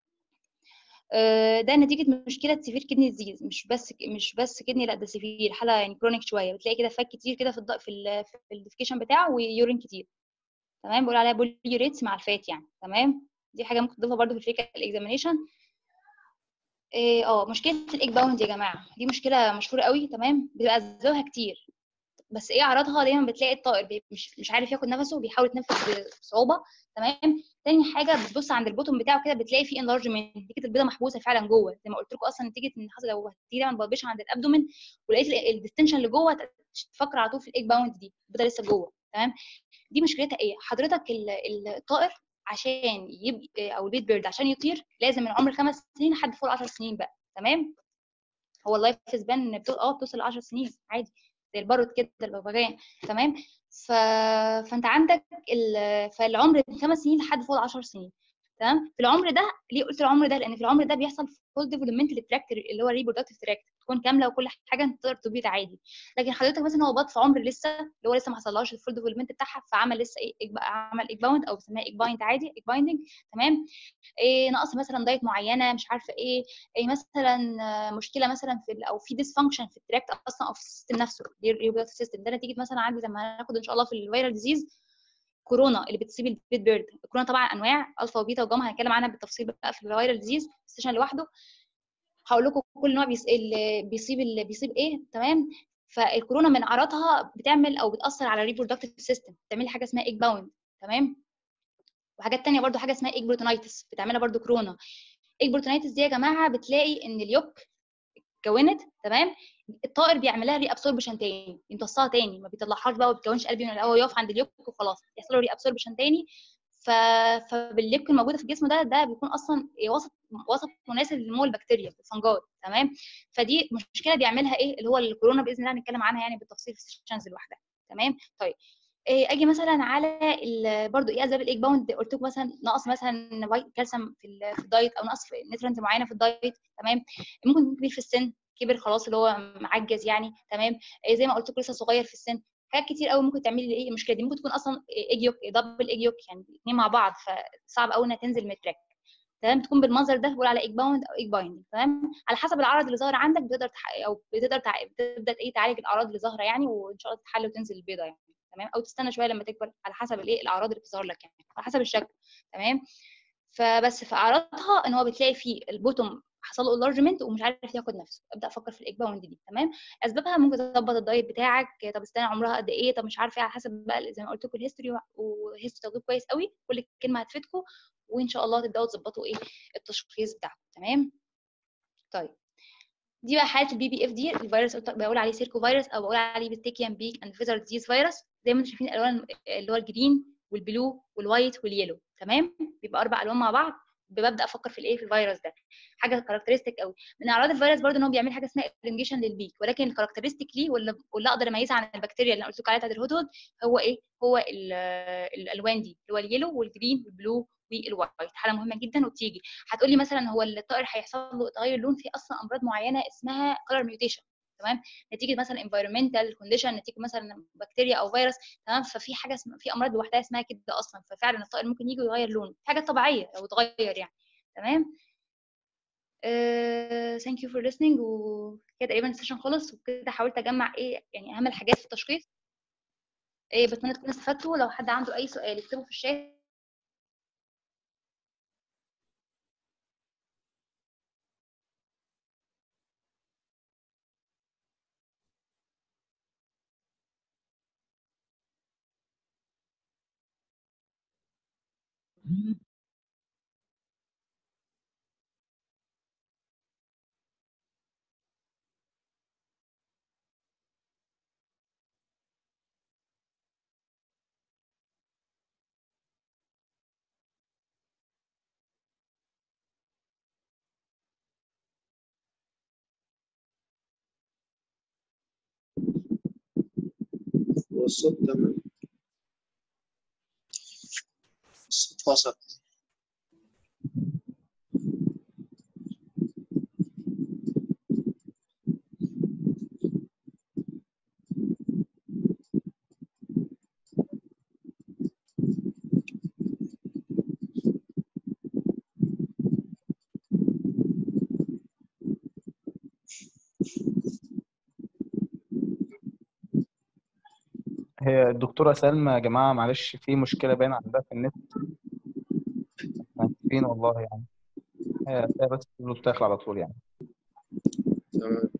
آه، ده نتيجه مشكله سيفير كدني ديزيز مش بس مش بس كدني لا ده سيفير حاله يعني كرونيك شويه بتلاقي كده فات كتير كده في الض- في ال في الديفيكيشن بتاعه ويورين كتير تمام بقول عليها بوليوريتس مع الفات يعني تمام دي حاجه ممكن تضيفها برده في الفيكال اكزامينيشن إيه، اه مشكله الايج باوند يا جماعه دي مشكله مشهوره قوي تمام بيبقى اسبابها كتير بس ايه اعراضها دايما بتلاقي الطائر بي- مش مش عارف ياخد نفسه بيحاول يتنفس بصعوبه تمام تاني حاجه بتبص عند البوتوم بتاعه كده بتلاقي فيه انلارجمنت نتيجه البيضه محبوسه فعلا جوه زي ما قلت لكم اصلا نتيجه ان حصل لو هتيجي دايما ببش عند الابدومن ولقيت الديستنشن اللي جوه تفكر على طول في الايج باوند دي البيضه لسه جوه تمام دي مشكلتها ايه حضرتك ال- الطائر عشان يبقى او البيت بيرد عشان يطير لازم من عمر خمس سنين لحد فوق 10 سنين بقى تمام هو اللايف سبان بتو... اه بتوصل ل 10 سنين عادي زي البارود كده الببغاء تمام ف... فانت عندك ال... فالعمر من خمس سنين لحد فوق 10 سنين تمام في العمر ده ليه قلت العمر ده لان في العمر ده بيحصل فول ديفلوبمنت للتراكت اللي هو الريبرودكتيف تراكت تكون كامله وكل حاجه انت تقدر تبيض عادي لكن حضرتك مثلا هو بط في عمر لسه اللي هو لسه ما حصلهاش الفول ديفلوبمنت بتاعها فعمل لسه ايه إج- عمل ايج باوند او بنسميها ايج بايند عادي ايج بايندنج تمام إيه نقص مثلا دايت معينه مش عارفه ايه ايه مثلا آه، مشكله مثلا في ال- او في ديسفانكشن في التراكت اصلا او في السيستم نفسه الريبرودكتيف سيستم ده نتيجه مثلا عندي زي ما هناخد ان شاء الله في الفيرال ديزيز كورونا اللي بتصيب البيت بيرد الكورونا طبعا انواع الفا وبيتا وجاما هنتكلم عنها بالتفصيل بقى في الفيرال ديزيز سيشن لوحده هقول لكم كل نوع بيس... اللي بيصيب اللي بيصيب ايه تمام فالكورونا من اعراضها بتعمل او بتاثر على الريبرودكتيف سيستم بتعمل حاجه اسمها ايج باوند تمام وحاجات تانية برضو حاجه اسمها ايج بروتونايتس بتعملها برضو كورونا ايج بروتونايتس دي يا جماعه بتلاقي ان اليوك اتكونت تمام الطائر بيعمل لها ري ابسوربشن تاني يمتصها تاني ما بيطلعهاش بقى وما بيتكونش قلبي من الاول يقف عند اليوك وخلاص يحصل له ري ابسوربشن تاني ف... فبالليبك الموجوده في الجسم ده ده بيكون اصلا وسط وسط مناسب لنمو البكتيريا الفنجات تمام فدي مشكله بيعملها ايه اللي هو الكورونا باذن الله هنتكلم عنها يعني بالتفصيل في السيشنز لوحدها تمام طيب إيه اجي مثلا على ال- برضو ايه اسباب الايج باوند قلت لكم مثلا نقص مثلا فيت- كالسيوم في ال- في الدايت او نقص في نيوترينز معينه في الدايت تمام ممكن يكون كبير في السن كبر خلاص اللي هو معجز يعني تمام إيه زي ما قلت لكم لسه صغير في السن حاجات كتير قوي ممكن تعمل لي ايه المشكله دي ممكن تكون اصلا ايج يوك دبل ايج يوك يعني الاثنين مع بعض فصعب قوي انها تنزل من التراك تمام تكون بالمنظر ده بقول على ايج باوند او ايج بايند تمام على حسب الاعراض اللي ظاهره عندك بتقدر تح... او بتقدر تع... تبدا ايه تعالج الاعراض اللي ظاهره يعني وان شاء الله تتحل وتنزل البيضه يعني تمام او تستنى شويه لما تكبر على حسب الايه الاعراض اللي بتظهر لك يعني على حسب الشكل تمام فبس فاعراضها ان هو بتلاقي فيه البوتوم حصل له انلارجمنت ومش عارف ياخد نفسه ابدا افكر في الايج باوند دي تمام اسبابها ممكن تظبط الدايت بتاعك طب استنى عمرها قد ايه طب مش عارفه ايه على حسب بقى زي ما قلت لكم الهيستوري وهيستوري تاخدوه كويس قوي كل كلمه هتفيدكم وان شاء الله تبداوا تظبطوا ايه التشخيص بتاعكم تمام طيب دي بقى حاله البي بي اف دي الفيروس قلت- بقول عليه سيركو فيروس او بقول عليه بيستيكيان بيك اند فيزر ديزيز فيروس زي ما انتم شايفين الالوان اللي هو الجرين والبلو والوايت واليلو تمام بيبقى اربع الوان مع بعض ببدا افكر في الايه في الفيروس ده حاجه كاركترستيك قوي من اعراض الفيروس برضه ان هو بيعمل حاجه اسمها الانجيشن للبيك ولكن الكاركترستيك ليه واللي, واللي اقدر اميزها عن البكتيريا اللي انا قلت لكم عليها بتاعت الهدهد هو ايه هو ال- الالوان دي اللي هو اليلو والجرين والبلو والوايت حاله مهمه جدا وبتيجي هتقولي مثلا هو الطائر هيحصل له تغير لون في اصلا امراض معينه اسمها كلر ميوتيشن تمام نتيجه مثلا environmental كونديشن نتيجه مثلا بكتيريا او فيروس تمام ففي حاجه اسمها في امراض لوحدها اسمها كده اصلا ففعلا الطائر ممكن يجي ويغير لونه حاجه طبيعيه لو اتغير يعني تمام ثانك يو فور listening وكده تقريبا السيشن خلص وكده حاولت اجمع ايه يعني اهم الحاجات في التشخيص ايه بتمنى تكونوا استفدتوا لو حد عنده اي سؤال يكتبه في الشات والصوت تمام الصوت فصل هي الدكتورة سلمى يا جماعة معلش في مشكلة باينة عندها في النت احنا عارفين والله يعني هي هي بس الفلوس داخل على طول يعني تمام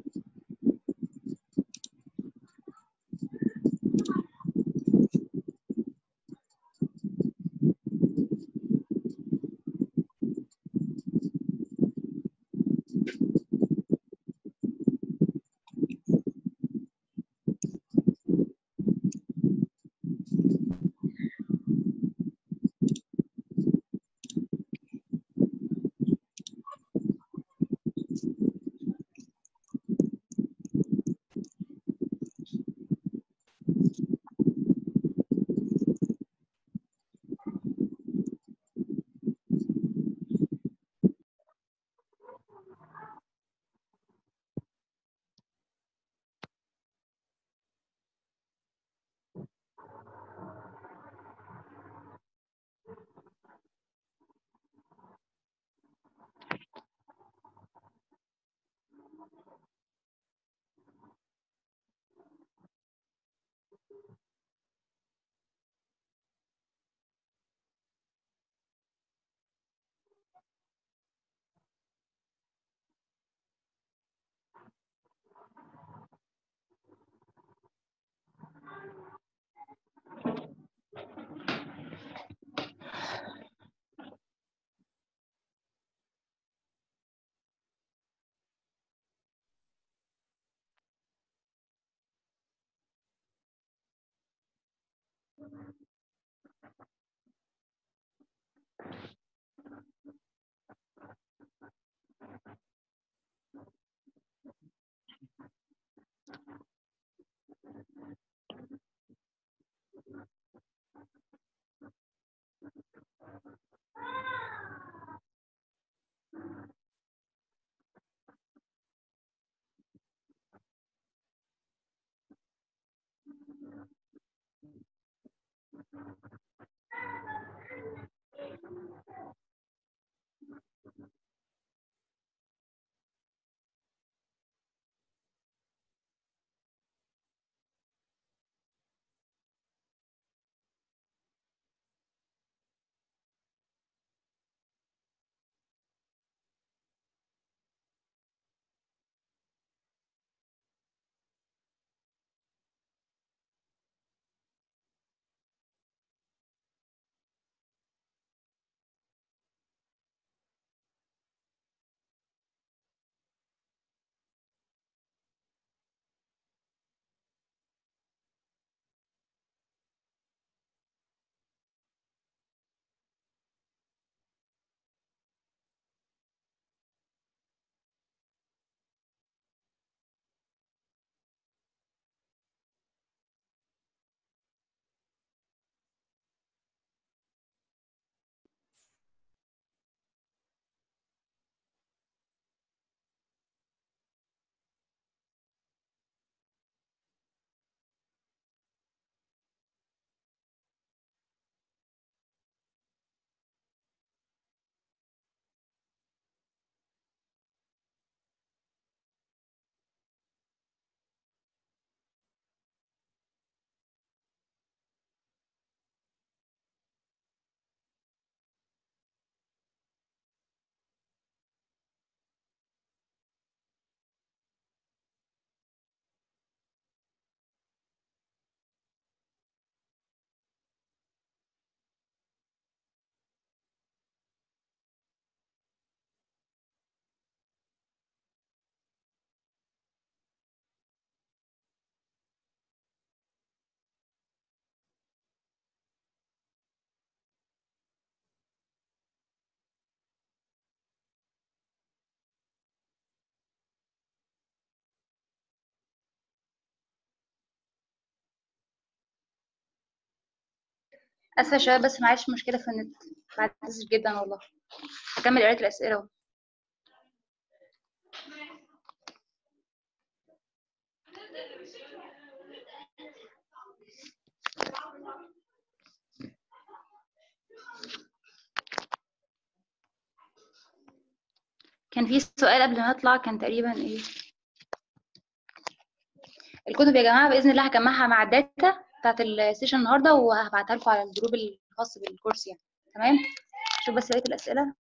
اسفه يا شباب بس معلش مشكله في النت بعتذر جدا والله هكمل قرايه الاسئله اهو كان في سؤال قبل ما نطلع كان تقريبا ايه الكتب يا جماعه باذن الله هجمعها مع الداتا بتاعت السيشن النهارده وهبعتها لكم على الجروب الخاص بالكورس يعني تمام شوف بس بقيه الاسئله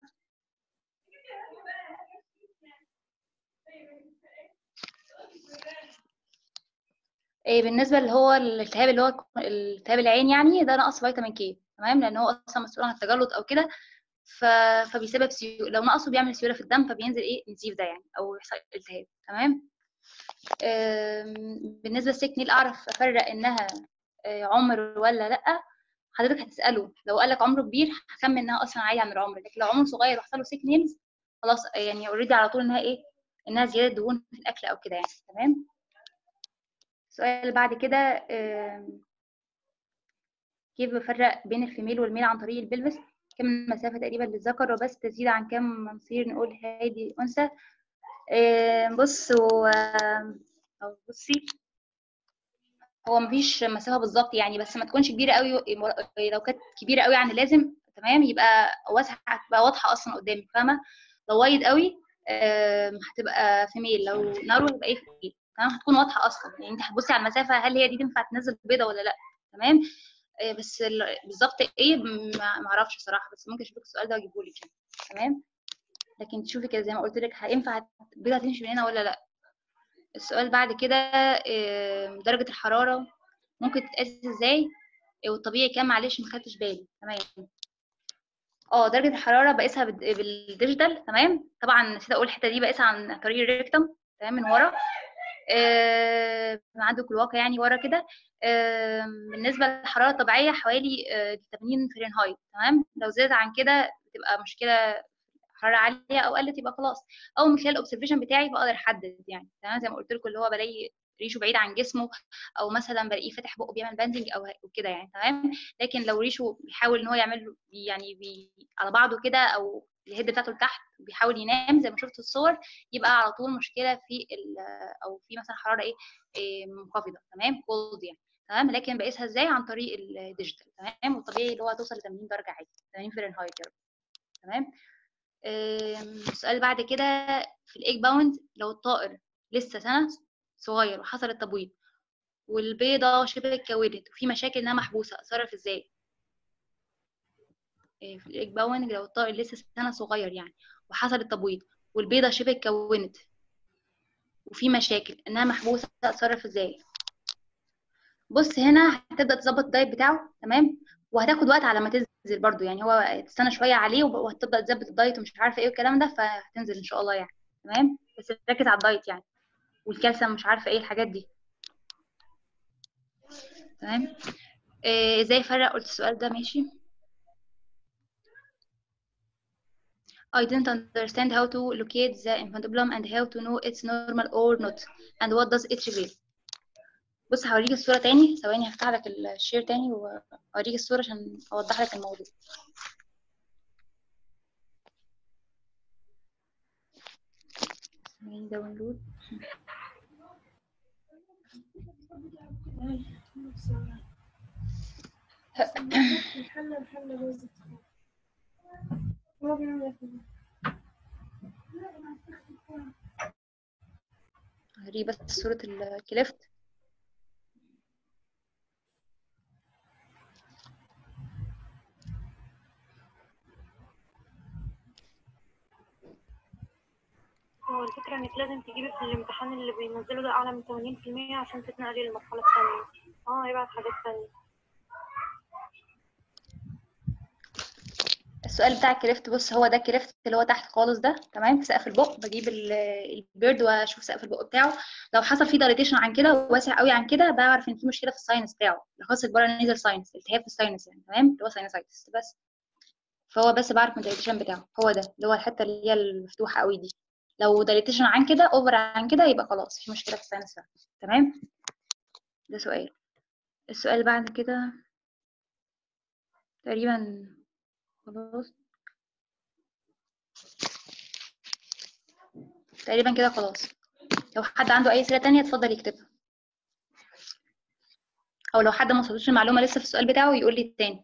إيه بالنسبه اللي هو الالتهاب اللي هو الالتهاب العين يعني ده نقص فيتامين كي تمام لان هو اصلا مسؤول عن التجلط او كده ف... فبيسبب سيو... لو نقصه بيعمل سيوله في الدم فبينزل ايه نزيف ده يعني او يحصل التهاب تمام آم، بالنسبه للسيك نيل اعرف افرق انها آه، عمر ولا لا حضرتك هتساله لو قال لك عمره كبير هخمن انها اصلا عاليه عن العمر لكن لو عمره صغير وحصل له سيك نيلز خلاص يعني اوريدي على طول انها ايه انها زياده دهون في الاكل او كده يعني تمام السؤال اللي بعد كده آم، كيف بفرق بين الفيميل والميل عن طريق البلفس كم المسافة تقريبا للذكر وبس تزيد عن كم نصير نقول هادي أنثى آم، بص هو أو بصي هو مفيش مسافة بالظبط يعني بس ما تكونش كبيرة قوي لو كانت كبيرة قوي عن اللازم تمام يبقى واسعة هتبقى واضحة أصلا قدامك فاهمة لو وايد قوي آم، هتبقى فيميل لو نارو يبقى ايه فيميل تمام هتكون واضحة أصلا يعني انت هتبصي على المسافة هل هي دي تنفع تنزل بيضة ولا لا تمام آه، بس ال- بالظبط ايه ما ما اعرفش صراحة بس ممكن اشوف لك السؤال ده واجيبه لك يعني تمام لكن تشوفي كده زي ما قلت لك هينفع البيضة هتمشي من هنا ولا لا السؤال بعد كده آه، درجة الحرارة ممكن تتقاس ازاي والطبيعي كام معلش ما خدتش بالي تمام اه درجة الحرارة بقيسها بال- بالديجيتال تمام طبعا نسيت اقول الحتة دي بقيسها عن طريق الريكتم تمام من ورا آه، من عندك الواقع يعني ورا كده آه، بالنسبة للحرارة الطبيعية حوالي آه، 80 فahrenheit تمام لو زادت عن كده بتبقى مشكلة حرارة عالية أو قلت يبقى خلاص أو من خلال الأوبزرفيشن بتاعي بقدر أحدد يعني تمام زي ما قلت لكم اللي هو بلاقي ريشه بعيد عن جسمه او مثلا بلاقيه فاتح بقه بيعمل باندنج او ه- كده يعني تمام لكن لو ريشه بيحاول ان هو يعمل له- يعني بي على بعضه كده او الهيد بتاعته لتحت بيحاول ينام زي ما شفت الصور يبقى على طول مشكله في ال- او في مثلا حراره ايه إيه منخفضه تمام كولد يعني تمام لكن بقيسها ازاي عن طريق الديجيتال تمام والطبيعي اللي هو توصل ل 80 درجه عادي 80 فahrenheit يا رب تمام آم، السؤال بعد كده في الايج باوند لو الطائر لسه سنه صغير وحصل التبويض والبيضه شبه اتكونت وفي مشاكل انها محبوسه اتصرف ازاي إيه، في الايج باوند لو الطائر لسه سنه صغير يعني وحصل التبويض والبيضه شبه اتكونت وفي مشاكل انها محبوسه اتصرف ازاي بص هنا هتبدا تظبط الدايت بتاعه تمام وهتاخد وقت على ما تنزل برضو يعني هو تستنى شويه عليه وب- وهتبدا تظبط الدايت ومش عارفه ايه والكلام ده فهتنزل ان شاء الله يعني تمام بس ركز على الدايت يعني والكالسيوم مش عارفه ايه الحاجات دي تمام إيه ازاي افرق قلت السؤال ده ماشي I didn't understand how to locate the infundibulum and how to know it's normal or not and what does it reveal بص هوريك الصورة تاني ثواني هفتح لك الشير تاني وأوريك الصورة عشان أوضح لك الموضوع ثواني داونلود الحلة الحلة جوز هو بيعمل كده هوريك بس صورة الكليفت هو الفكرة انك لازم تجيبي في الامتحان اللي بينزله ده اعلى من 80% عشان تتنقلي للمرحلة الثانية اه هيبعت حاجات تانية السؤال بتاع الكليفت بص هو ده الكليفت اللي هو تحت خالص ده تمام في سقف البق بجيب ال- البيرد واشوف سقف البق بتاعه لو حصل فيه دايليتيشن عن كده وواسع قوي عن كده بعرف ان في مشكله في الساينس بتاعه لخاص البارانيزال ساينس التهاب في الساينس يعني تمام اللي هو ساينسايتس بس فهو بس بعرف من الدايليتيشن بتاعه هو ده اللي هو الحته اللي هي المفتوحه قوي دي لو دايليتيشن عن كده اوفر عن كده يبقى خلاص في مشكله في الساينس بتاعه تمام ده سؤال السؤال اللي بعد كده تقريبا خلاص تقريبا كده خلاص لو حد عنده اي اسئله تانية اتفضل يكتبها او لو حد ما وصلوش المعلومه لسه في السؤال بتاعه يقول لي التاني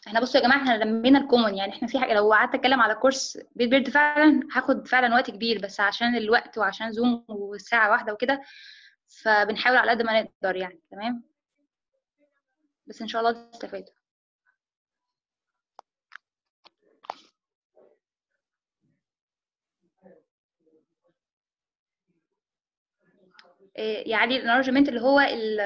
احنا بصوا يا جماعه احنا لمينا الكومن يعني احنا في حاجه لو قعدت اتكلم على كورس بيت بيرد فعلا هاخد فعلا وقت كبير بس عشان الوقت وعشان زوم والساعه واحده وكده فبنحاول على قد ما نقدر يعني تمام بس ان شاء الله تستفادوا إيه يعني الانارجمنت اللي هو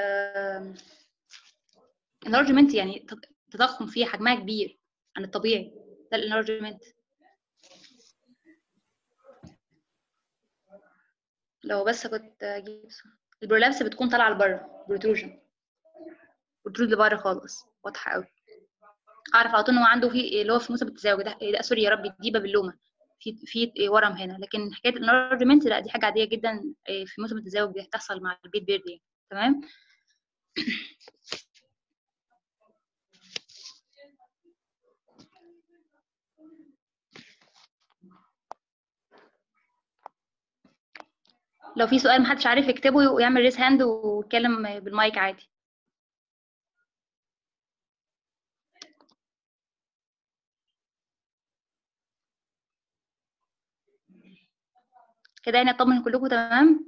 الانارجمنت يعني تضخم فيه حجمها كبير عن الطبيعي ده الانارجمنت لو بس كنت اجيب البرولابس بتكون طالعه لبره بروتروجن بروتروج لبره خالص واضحه قوي اعرف على طول ان هو عنده في اللي هو في موسم التزاوج ده, ده سوري يا ربي دي بابلوما في في ورم هنا لكن حكايه الانارجمنت لا دي حاجه عاديه جدا في موسم التزاوج دي بتحصل مع البيت بيرد يعني تمام لو في سؤال محدش عارف يكتبه ويعمل ريس هاند ويتكلم بالمايك عادي كده يعني اطمن كلكم تمام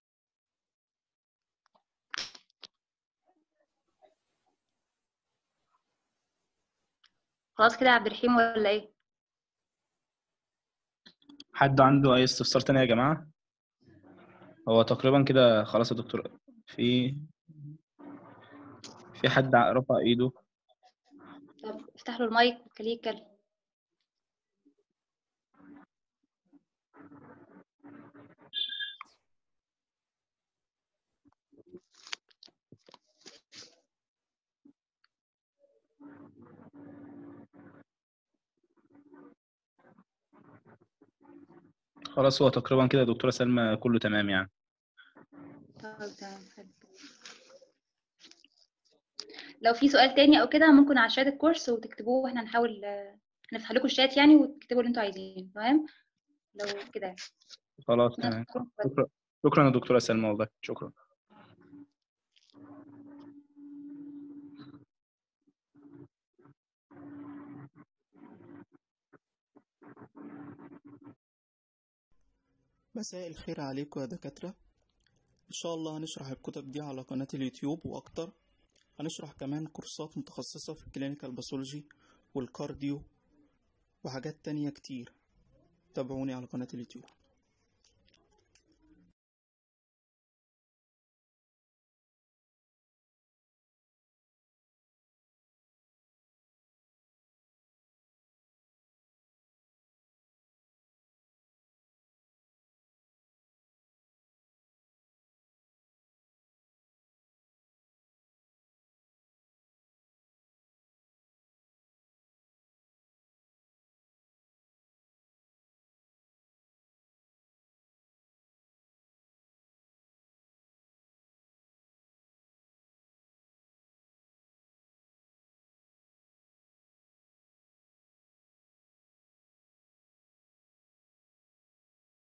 خلاص كده يا عبد الرحيم ولا ايه حد عنده اي استفسار تاني يا جماعه هو تقريبا كده خلاص يا دكتور في في حد رفع ايده طب افتح له المايك وخليه يتكلم خلاص هو تقريبا كده يا دكتوره سلمى كله تمام يعني طب تمام حلو. لو في سؤال تاني او كده ممكن على شات الكورس وتكتبوه واحنا نحاول هنفتح لكم الشات يعني وتكتبوا اللي انتوا عايزينه تمام لو كده يعني. خلاص تمام شكرا شكرا يا دكتوره سلمى والله شكرا مساء الخير عليكم يا دكاترة إن شاء الله هنشرح الكتب دي على قناة اليوتيوب وأكتر هنشرح كمان كورسات متخصصة في الكلينيكال باثولوجي والكارديو وحاجات تانية كتير تابعوني على قناة اليوتيوب